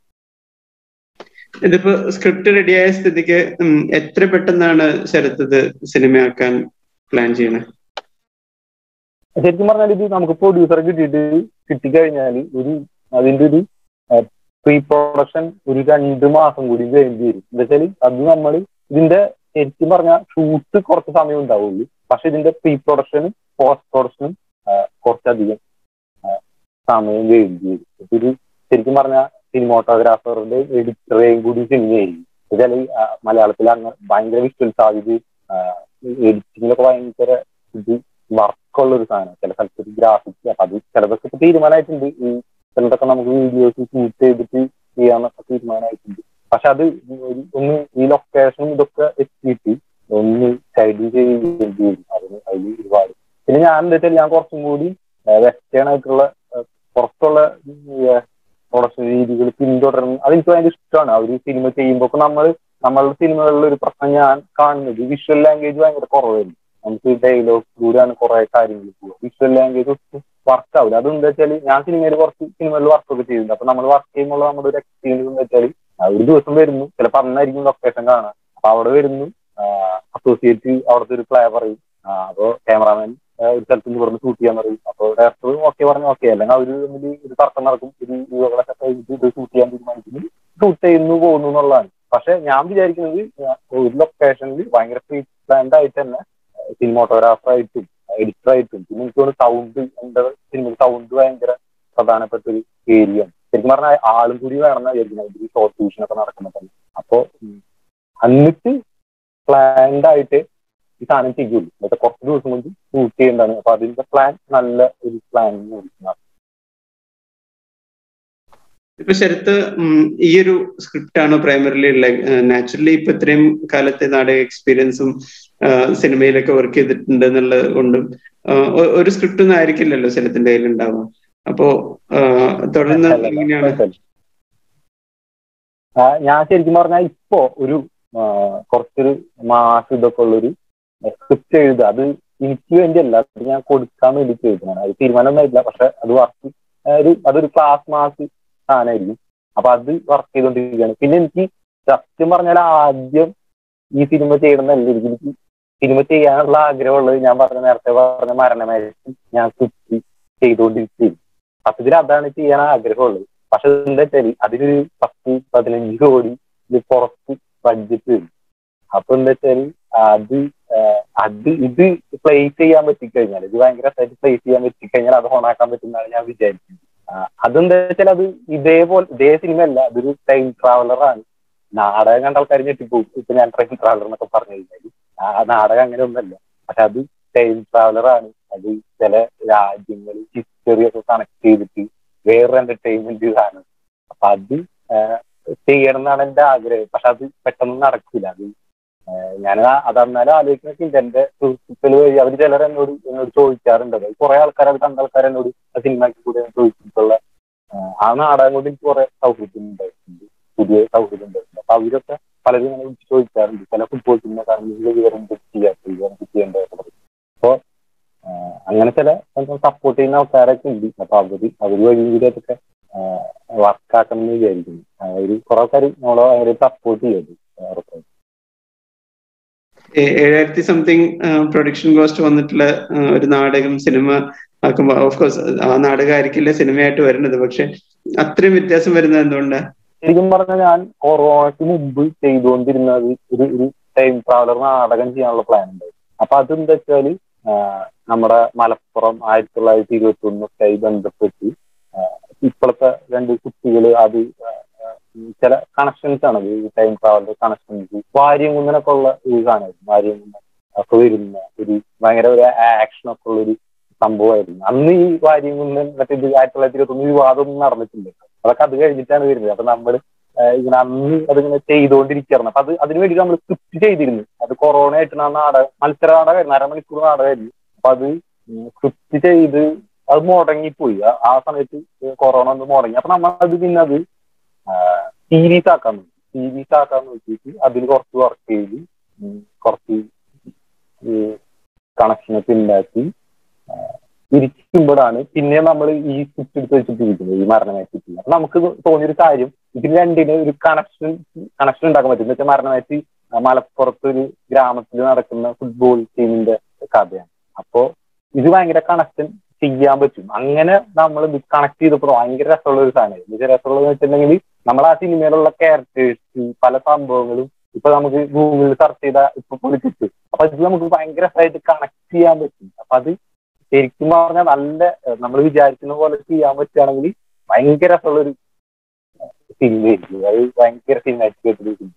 ഇതിപ്പോ സ്ക്രിപ്റ്റ് റെഡിയായ സ്ഥിതിക്ക് എത്ര പെട്ടെന്നാണ് ശരത്ത് ഇത് സിനിമയാക്കാൻ പ്ലാൻ ചെയ്യണത് ശരിക്കും പറഞ്ഞാൽ ഇത് നമുക്ക് പ്രൊഡ്യൂസറെ കിട്ടിയിട്ട് കിട്ടിക്കഴിഞ്ഞാൽ ഒരു അതിന്റെ ഒരു പ്രീ പ്രൊഡക്ഷൻ ഒരു രണ്ട് മാസം കൂടി വേണ്ടി വരും എന്താ വെച്ചാൽ അത് നമ്മൾ ഇതിന്റെ ശരിക്കും പറഞ്ഞാൽ ഷൂട്ട് കുറച്ച് സമയം ഉണ്ടാവുള്ളൂ പക്ഷെ ഇതിന്റെ പ്രീ പ്രൊഡക്ഷനും പോസ്റ്റ് പ്രൊഡക്ഷനും കുറച്ചധികം സമയം വേണ്ടി വരും ഒരു ശരിക്കും പറഞ്ഞാൽ സിനിമോട്ടോഗ്രാഫറുടെ എഡിറ്ററേയും കൂടി സിനിമയായിരിക്കും വെച്ചാൽ മലയാളത്തിൽ അങ്ങനെ ഭയങ്കര വിഷ്വൽസ് ആയത് എഡിറ്റിങ്ങിലൊക്കെ ഭയങ്കര ഇത് വർക്കുള്ള ഒരു സാധനം ചില സ്ഥലത്ത് ഒരു ഗ്രാഫിക്സ് അപ്പൊ അത് ചിലതൊക്കെ ഇപ്പൊ തീരുമാനമായിട്ടുണ്ട് ഈ ചിലതൊക്കെ നമുക്ക് വീഡിയോസ് ഷൂട്ട് ചെയ്തിട്ട് ചെയ്യാന്നൊക്കെ തീരുമാനമായിട്ടുണ്ട് പക്ഷെ അത് ഒന്ന് ഈ ലൊക്കേഷനും ഇതൊക്കെ എത്തിയിട്ട് ഒന്ന് ഷൈഡിൽ ചെയ്യേണ്ടി വരും അതിന് അതിൽ ഒരുപാട് പിന്നെ ഞാൻ എന്താ വെച്ചാൽ ഞാൻ കുറച്ചും കൂടി വെസ്റ്റേൺ ആയിട്ടുള്ള പുറത്തുള്ള പ്രൊഡക്ഷൻ രീതികൾ പിന്തുടരുന്നു അതെനിക്ക് ഭയങ്കര ഇഷ്ടമാണ് അവർ സിനിമ ചെയ്യുമ്പോൾ നമ്മൾ നമ്മളുടെ സിനിമകളിൽ ഒരു പ്രശ്നം ഞാൻ കാണുന്നത് വിഷ്വൽ ലാംഗ്വേജ് ഭയങ്കര കുറവായിരുന്നു നമുക്ക് ഡയലോഗിലൂടെയാണ് കുറെ കാര്യങ്ങൾ പോവുക വിഷ്വൽ ലാംഗ്വേജ് ഒട്ടും വർക്ക് ആവില്ല അതെന്താ വെച്ചാൽ ഞാൻ സിനിമയിൽ കുറച്ച് സിനിമകളിൽ വർക്കൊക്കെ ചെയ്യുന്നുണ്ട് അപ്പൊ നമ്മൾ വർക്ക് ചെയ്യുമ്പോൾ നമ്മുടെ ഒരു എക്സ്പീരിയൻസ് എന്ന് വെച്ചാൽ ഒരു ദിവസം വരുന്നു ചിലപ്പോൾ അന്നായിരിക്കും ലൊക്കേഷൻ കാണാം അപ്പൊ അവിടെ വരുന്നു അസോസിയേറ്റ് അവിടുത്തെ ഒരു പ്ലേ പറയും അപ്പോൾ ക്യാമറാമാൻ ഒരു സ്ഥലത്ത് നിന്ന് ഇവിടുന്ന് ഷൂട്ട് ചെയ്യാൻ പറയും അപ്പോൾ ഡയറക്ടർ ഓക്കെ പറഞ്ഞു ഓക്കെ അല്ലെങ്കിൽ അവർ തമ്മിൽ ഒരു തർക്കം നടക്കും ഒരു യുവകളൊക്കെ കഴിഞ്ഞിട്ട് ഇത് ഷൂട്ട് ചെയ്യാൻ തീരുമാനിക്കുന്നു ഷൂട്ട് ചെയ്യുന്നു പോകുന്നു എന്നുള്ളതാണ് പക്ഷെ ഞാൻ വിചാരിക്കുന്നത് ഒരു ലൊക്കേഷനിൽ ഭയങ്കര ഫ്രീ പ്ലാൻഡ് ആയിട്ട് തന്നെ സിനിമോട്ടോഗ്രാഫറായിട്ടും എഡിറ്ററായിട്ടും പിന്നെ എനിക്ക് തോന്നുന്നു സൗണ്ട് എന്റെ സിനിമയിൽ സൗണ്ട് ഭയങ്കര പ്രധാനപ്പെട്ട ഒരു ഏരിയ ആണ് ശരിക്കും പറഞ്ഞാൽ ആളും കൂടി വേണമെന്ന് വിചാരിക്കുന്നത് ഈ ഷോർട്ട് ട്യൂഷൻ ഒക്കെ നടക്കുമ്പോൾ തന്നെ അപ്പോ എന്നിട്ട് പ്ലാൻഡ് ആയിട്ട് ഈ സാധനം ചെയ്യുള്ളൂ എന്നിട്ട് കുറച്ച് ദിവസം കൊണ്ട് ഷൂട്ട് ചെയ്യേണ്ടതാണ് അപ്പൊ അതിന്റെ പ്ലാൻ നല്ല ഒരു പ്ലാൻ ഇപ്പൊ ശരത്ത് ഈ ഒരു സ്ക്രിപ്റ്റ് ആണ് പ്രൈമറിലി ഉള്ളത് നാച്ചുറലി ഇപ്പൊ ഇത്രയും കാലത്തെ നാടക എക്സ്പീരിയൻസും സിനിമയിലൊക്കെ വർക്ക് ചെയ്തിട്ടുണ്ട് എന്നുള്ളത് കൊണ്ടും ഒരു സ്ക്രിപ്റ്റ് ഒന്നും ആയിരിക്കില്ലല്ലോ ശരത്തിന്റെ കയ്യിൽ ഉണ്ടാവുക അപ്പോ തുടർന്ന് എങ്ങനെയാണ് ഞാൻ ശരിക്കും പറഞ്ഞാൽ ഇപ്പോ ഒരു കുറച്ചൊരു മാസം ഇതൊക്കെ ഉള്ളൊരു സ്ക്രിപ്റ്റ് എഴുതുക അത് എനിക്ക് വേണ്ടിയല്ല അത് ഞാൻ കൊടുക്കാൻ വേണ്ടിയിട്ട് എഴുതുന്നതാണ് അത് തീരുമാനമൊന്നുമില്ല പക്ഷെ അത് വർക്ക് ഒരു അതൊരു ക്ലാസ് മാസ് സാധനമായിരിക്കും അപ്പൊ അത് വർക്ക് ചെയ്തുകൊണ്ടിരിക്കുകയാണ് പിന്നെ എനിക്ക് സത്യം പറഞ്ഞാൽ ആദ്യം ഈ സിനിമ ചെയ്യണമെന്നല്ല എനിക്ക് സിനിമ ചെയ്യാനുള്ള ആഗ്രഹമുള്ളത് ഞാൻ പറഞ്ഞ നേരത്തെ പറഞ്ഞ മരണമായിട്ട് ഞാൻ കുത്തി ചെയ്തുകൊണ്ടിരിക്കുകയും സത്യത്തിൽ അതാണ് ചെയ്യാൻ ആഗ്രഹമുള്ളത് പക്ഷെ എന്താ വെച്ചാൽ അതിനൊരു പത്ത് പതിനഞ്ച് കോടി പുറത്ത് ബഡ്ജറ്റ് വരും അപ്പൊ എന്താ വെച്ചാൽ അത് അത് ഇത് പ്ലേസ് ചെയ്യാൻ പറ്റിക്കഴിഞ്ഞാൽ ഇത് ഭയങ്കര രസമായിട്ട് പ്ലേസ് ചെയ്യാൻ പറ്റിക്കഴിഞ്ഞാൽ അത് ഓണാക്കാൻ പറ്റുന്നതാണ് ഞാൻ വിചാരിക്കുന്നത് അതെന്താ വെച്ചാൽ അത് ഇതേപോലെ ഇതേ സിനിമ അല്ല അതൊരു ടൈം ട്രാവലറാണ് നാടകം കണ്ട ആൾക്കാർ ഞെട്ടിപ്പോകും ഇപ്പൊ ഞാൻ ട്രെയിൻ ട്രാവലർ എന്നൊക്കെ പറഞ്ഞു കഴിഞ്ഞാൽ ആ നാടകം അങ്ങനെ ഒന്നല്ല പക്ഷെ അത് ടൈം ട്രാവലറാണ് അത് ചില രാജ്യങ്ങൾ ഹിസ്റ്ററി ഒക്കെ കണക്ട് ചെയ്തിട്ട് വേറൊരു എന്റർടൈൻമെന്റ് ഇതാണ് അപ്പൊ അത് ചെയ്യണം എന്നാണ് എന്റെ ആഗ്രഹം പക്ഷെ അത് പെട്ടെന്ന് നടക്കില്ല അത് ഞാൻ അത് അന്നാലും ആലോചിക്കുന്നൊക്കെ ഉണ്ട് എന്റെ സുഹൃത്തുക്കൾ വഴി അവർ ചിലർ എന്നോട് എന്നോട് ചോദിക്കാറുണ്ട് അത് കുറെ ആൾക്കാർ അത് കണ്ട ആൾക്കാർ എന്നോട് സിനിമയ്ക്ക് കൂടെ ചോദിച്ചിട്ടുള്ള ആ നാടകം കൊണ്ട് എനിക്ക് കുറെ സൗഹൃദം ഉണ്ടായിട്ടുണ്ട് പുതിയ സൗഹൃദം ഉണ്ടായിട്ടുണ്ട് അപ്പൊ അവരൊക്കെ പലരും ഇങ്ങനെ വിളിച്ച് ചോദിക്കാറുണ്ട് ചില ഫുട്ബോൾ ടീമിനെ കാരണം വിവരം ചെയ്യാത്ത ചെയ്യേണ്ടത് അപ്പോ അങ്ങനെ ചില സപ്പോർട്ട് ചെയ്യുന്ന ആൾക്കാരൊക്കെ ഉണ്ട് അപ്പൊ അവര് അവര് വഴി കൂടി അതൊക്കെ വർക്കാക്കണം എന്ന് വിചാരിക്കുന്നു അവര് കുറെ ആൾക്കാർ നമ്മളെ ഭയങ്കര സപ്പോർട്ട് ചെയ്തു ഉറപ്പായിട്ടും ഏഴായിരത്തി സംതിങ് പ്രൊഡക്ഷൻ കോസ്റ്റ് വന്നിട്ടുള്ള ഒരു നാടകം സിനിമ ആക്കുമ്പോൾ ഓഫ് കോഴ്സ് ആ നാടകമായിരിക്കില്ല സിനിമയായിട്ട് വരുന്നത് പക്ഷെ അത്രയും വ്യത്യാസം വരുന്നത് എന്തുകൊണ്ടാ ശരിക്കും പറഞ്ഞാൽ ഞാൻ കൊറോണയ്ക്ക് മുമ്പ് ചെയ്തുകൊണ്ടിരുന്നത് ഒരു ഒരു ടൈം ട്രാവലർ നാടകം ചെയ്യാനുള്ള പ്ലാൻ ഉണ്ടായി അപ്പൊ അതെന്താ വെച്ചാല് നമ്മുടെ മലപ്പുറം ആയിരത്തി തൊള്ളായിരത്തി ഇരുപത്തി ഒന്നൊക്കെ ആയി ബന്ധപ്പെട്ട് ഇപ്പോഴത്തെ രണ്ട് കുട്ടികൾ അത് ചില കണക്ഷൻസ് ആണ് ഈ ടൈം ട്രാവലിന്റെ കണക്ഷൻസ് വാര്യംകുന്നനൊക്കെ ഉള്ള ഒരു സാധനമായിരുന്നു വാര്യംകുന്നൻ ഒക്കെ വരുന്ന ഒരു ഭയങ്കര ഒരു ആക്ഷൻ ഒക്കെ ഉള്ള ഒരു സംഭവമായിരുന്നു അന്ന് ഈ വാര്യംകുന്നൻ മറ്റേ ഇത് ആയിരത്തി തൊള്ളായിരത്തി ഇരുപത്തി ഒന്ന് വിവാദമൊന്നും നടന്നിട്ടില്ല അതൊക്കെ അത് കഴിഞ്ഞിട്ടാണ് വരുന്നത് അപ്പൊ നമ്മൾ ഇങ്ങനെ അന്ന് അതിങ്ങനെ ചെയ്തുകൊണ്ടിരിക്കുകയായിരുന്നു അപ്പൊ അത് അതിന് വേണ്ടി നമ്മൾ സ്ക്രിപ്റ്റ് ചെയ്തിരുന്നു അത് കൊറോണ ആയിട്ടാണ് ആ നാടകം മത്സര നാടകമായിരുന്നു അരമണിക്കൂർ നാടകമായിരുന്നു അപ്പൊ അത് സ്ക്രിപ്റ്റ് ചെയ്ത് അത് മുടങ്ങിപ്പോയി ആ സമയത്ത് കൊറോണ ഒന്ന് മുടങ്ങി അപ്പൊ നമ്മൾ അത് പിന്നെ അത് സീരീസ് ആക്കാൻ നോക്കി സീരീസ് ആക്കാൻ നോക്കിയിട്ട് അതിൽ കുറച്ച് വർക്ക് ചെയ്ത് കുറച്ച് കണക്ഷനൊക്കെ ഉണ്ടാക്കി ഇരിക്കുമ്പോഴാണ് പിന്നെ നമ്മൾ ഈ സ്വിച്ച് എടുത്ത് വെച്ചിട്ടിരിക്കുന്നത് ഈ മരണമാറ്റി അപ്പൊ നമുക്ക് തോന്നിയൊരു കാര്യം ഇതിന് രണ്ടിന് ഒരു കണക്ഷൻ കണക്ഷൻ ഉണ്ടാക്കാൻ പറ്റും എന്ന് വെച്ചാൽ മരണമാറ്റി മലപ്പുറത്ത് ഒരു ഗ്രാമത്തിൽ നടക്കുന്ന ഫുട്ബോൾ ടീമിന്റെ കഥയാണ് അപ്പോ ഇത് ഭയങ്കര കണക്ഷൻ ചെയ്യാൻ പറ്റും അങ്ങനെ നമ്മൾ കണക്ട് ചെയ്തപ്പോൾ ഭയങ്കര രസമുള്ള ഒരു സാധനമായിരുന്നു ഇത് രസമുള്ളതെന്ന് വെച്ചിട്ടുണ്ടെങ്കിൽ നമ്മൾ ആ സിനിമയിലുള്ള ക്യാരക്ടേഴ്സ് പല സംഭവങ്ങളും ഇപ്പൊ നമുക്ക് ഗൂഗിളിൽ സെർച്ച് ചെയ്താൽ ഇപ്പൊ പോലെ കിട്ടും അപ്പൊ ഇത് നമുക്ക് ഭയങ്കര രസമായിട്ട് കണക്ട് ചെയ്യാൻ പറ്റും അപ്പൊ അത് ശരിക്കും പറഞ്ഞാൽ നല്ല നമ്മൾ വിചാരിക്കുന്ന പോലെ ചെയ്യാൻ പറ്റുകയാണെങ്കിൽ ഭയങ്കര രസമുള്ള ഒരു സിനിമയായിരിക്കും അത് ഭയങ്കര സിനിമാറ്റിക് ആയിട്ടൊരു സിനിമ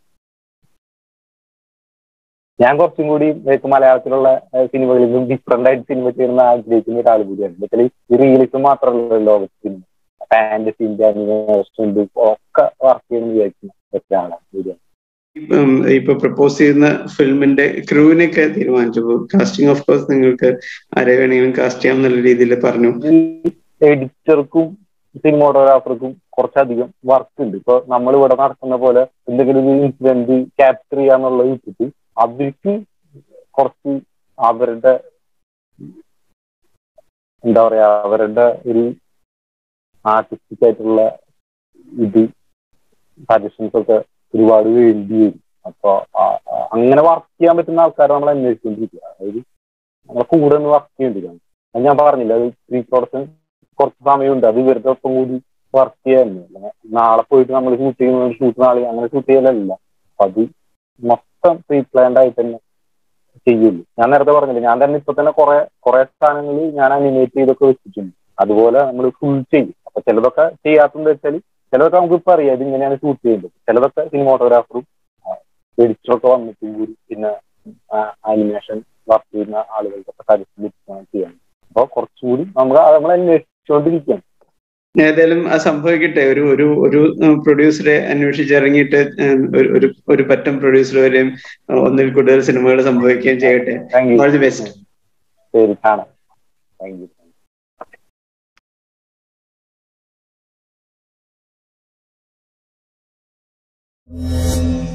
ഞാൻ കുറച്ചും കൂടി മലയാളത്തിലുള്ള സിനിമകളിൽ നിന്നും ഡിഫറെന്റ് ആയിട്ട് സിനിമ ചെയ്യുന്ന ആഗ്രഹിക്കുന്ന ഒരാൾ കൂടിയാണ് എന്നുവെച്ചാൽ ഈ റീലിസം മാത്രമല്ല ലോകത്ത് സിനിമ ഫാന്റസിന്റെ അനിമേഷൻ ഒക്കെ വർക്ക് ചെയ്യുന്ന വിചാരിക്കുന്ന ഒരാളാണ് കൂടിയാണ് ഇപ്പൊ പ്രപ്പോസ് ചെയ്യുന്ന ഫിലിമിന്റെ ക്രൂവിനൊക്കെ തീരുമാനിച്ചു കാസ്റ്റിംഗ് ഓഫ് കോഴ്സ് നിങ്ങൾക്ക് ആരെ വേണമെങ്കിലും കാസ്റ്റ് ചെയ്യാം എന്നുള്ള രീതിയിൽ പറഞ്ഞു എഡിറ്റർക്കും സിനിമോട്ടോഗ്രാഫർക്കും കുറച്ചധികം വർക്ക് ഉണ്ട് ഇപ്പൊ നമ്മൾ ഇവിടെ നടക്കുന്ന പോലെ എന്തെങ്കിലും ഒരു ഇൻസിഡന്റ് ക്യാപ്ചർ ചെയ്യാന്നുള്ളത് വെച്ചിട്ട് അവർക്ക് കുറച്ച് അവരുടെ എന്താ പറയാ അവരുടെ ഒരു ആർട്ടിസ്റ്റിക് ആയിട്ടുള്ള ഇത് സജഷൻസ് ഒക്കെ ഒരുപാട് വേണ്ടി വരും അപ്പൊ അങ്ങനെ വർക്ക് ചെയ്യാൻ പറ്റുന്ന ആൾക്കാരെ നമ്മൾ അന്വേഷിച്ചുകൊണ്ടിരിക്കുക അതായത് നമ്മളെ കൂടെ ഒന്ന് വർക്ക് ചെയ്യേണ്ടിരിക്കണം അത് ഞാൻ പറഞ്ഞില്ല അത് പ്രീ പ്രൊഡക്ഷൻ കുറച്ച് സമയമുണ്ട് അത് ഇവരുടെ ഒപ്പം കൂടി വർക്ക് ചെയ്യാൻ നാളെ പോയിട്ട് നമ്മൾ ഷൂട്ട് ചെയ്യുന്ന ഷൂട്ട് നാളെ അങ്ങനെ ഷൂട്ട് ചെയ്യലല്ല അപ്പൊ അത് മൊത്തം പ്രീ പ്ലാൻഡ് ആയിട്ട് തന്നെ ചെയ്യുള്ളൂ ഞാൻ നേരത്തെ പറഞ്ഞില്ല ഞാൻ തന്നെ ഇപ്പൊ തന്നെ കുറെ കുറെ സാധനങ്ങൾ ഞാൻ അനിമേറ്റ് ചെയ്തൊക്കെ വെച്ചിട്ടുണ്ട് അതുപോലെ നമ്മൾ ഫുൾ ചെയ്യും അപ്പൊ ചിലതൊക്കെ ചെയ്യാത്തതെന്ന് വെച്ചാൽ ചിലതൊക്കെ നമുക്ക് ഇപ്പൊ അറിയാം ഇത് ഇങ്ങനെയാണ് ഷൂട്ട് ചെയ്യേണ്ടത് ചിലതൊക്കെ സിനിമോട്ടോഗ്രാഫറും എഡിറ്ററൊക്കെ വന്നിട്ടും കൂടി പിന്നെ അനിമേഷൻ വർക്ക് ചെയ്യുന്ന ആളുകൾക്കൊക്കെ സജസ്റ്റ് ചെയ്യാൻ അപ്പൊ കുറച്ചുകൂടി നമ്മൾ നമ്മൾ അന്വേഷിച്ചുകൊണ്ടിരിക്കുകയാണ് ഏതായാലും അത് സംഭവിക്കട്ടെ ഒരു ഒരു ഒരു പ്രൊഡ്യൂസറെ അന്വേഷിച്ചിറങ്ങിയിട്ട് ഒരു ഒരു പറ്റം പ്രൊഡ്യൂസർ വരെയും ഒന്നിൽ കൂടുതൽ സിനിമകൾ സംഭവിക്കുകയും ചെയ്യട്ടെ ഓൾ ദി ബെസ്റ്റ് ശരി കാണാം താങ്ക് യു Thank you.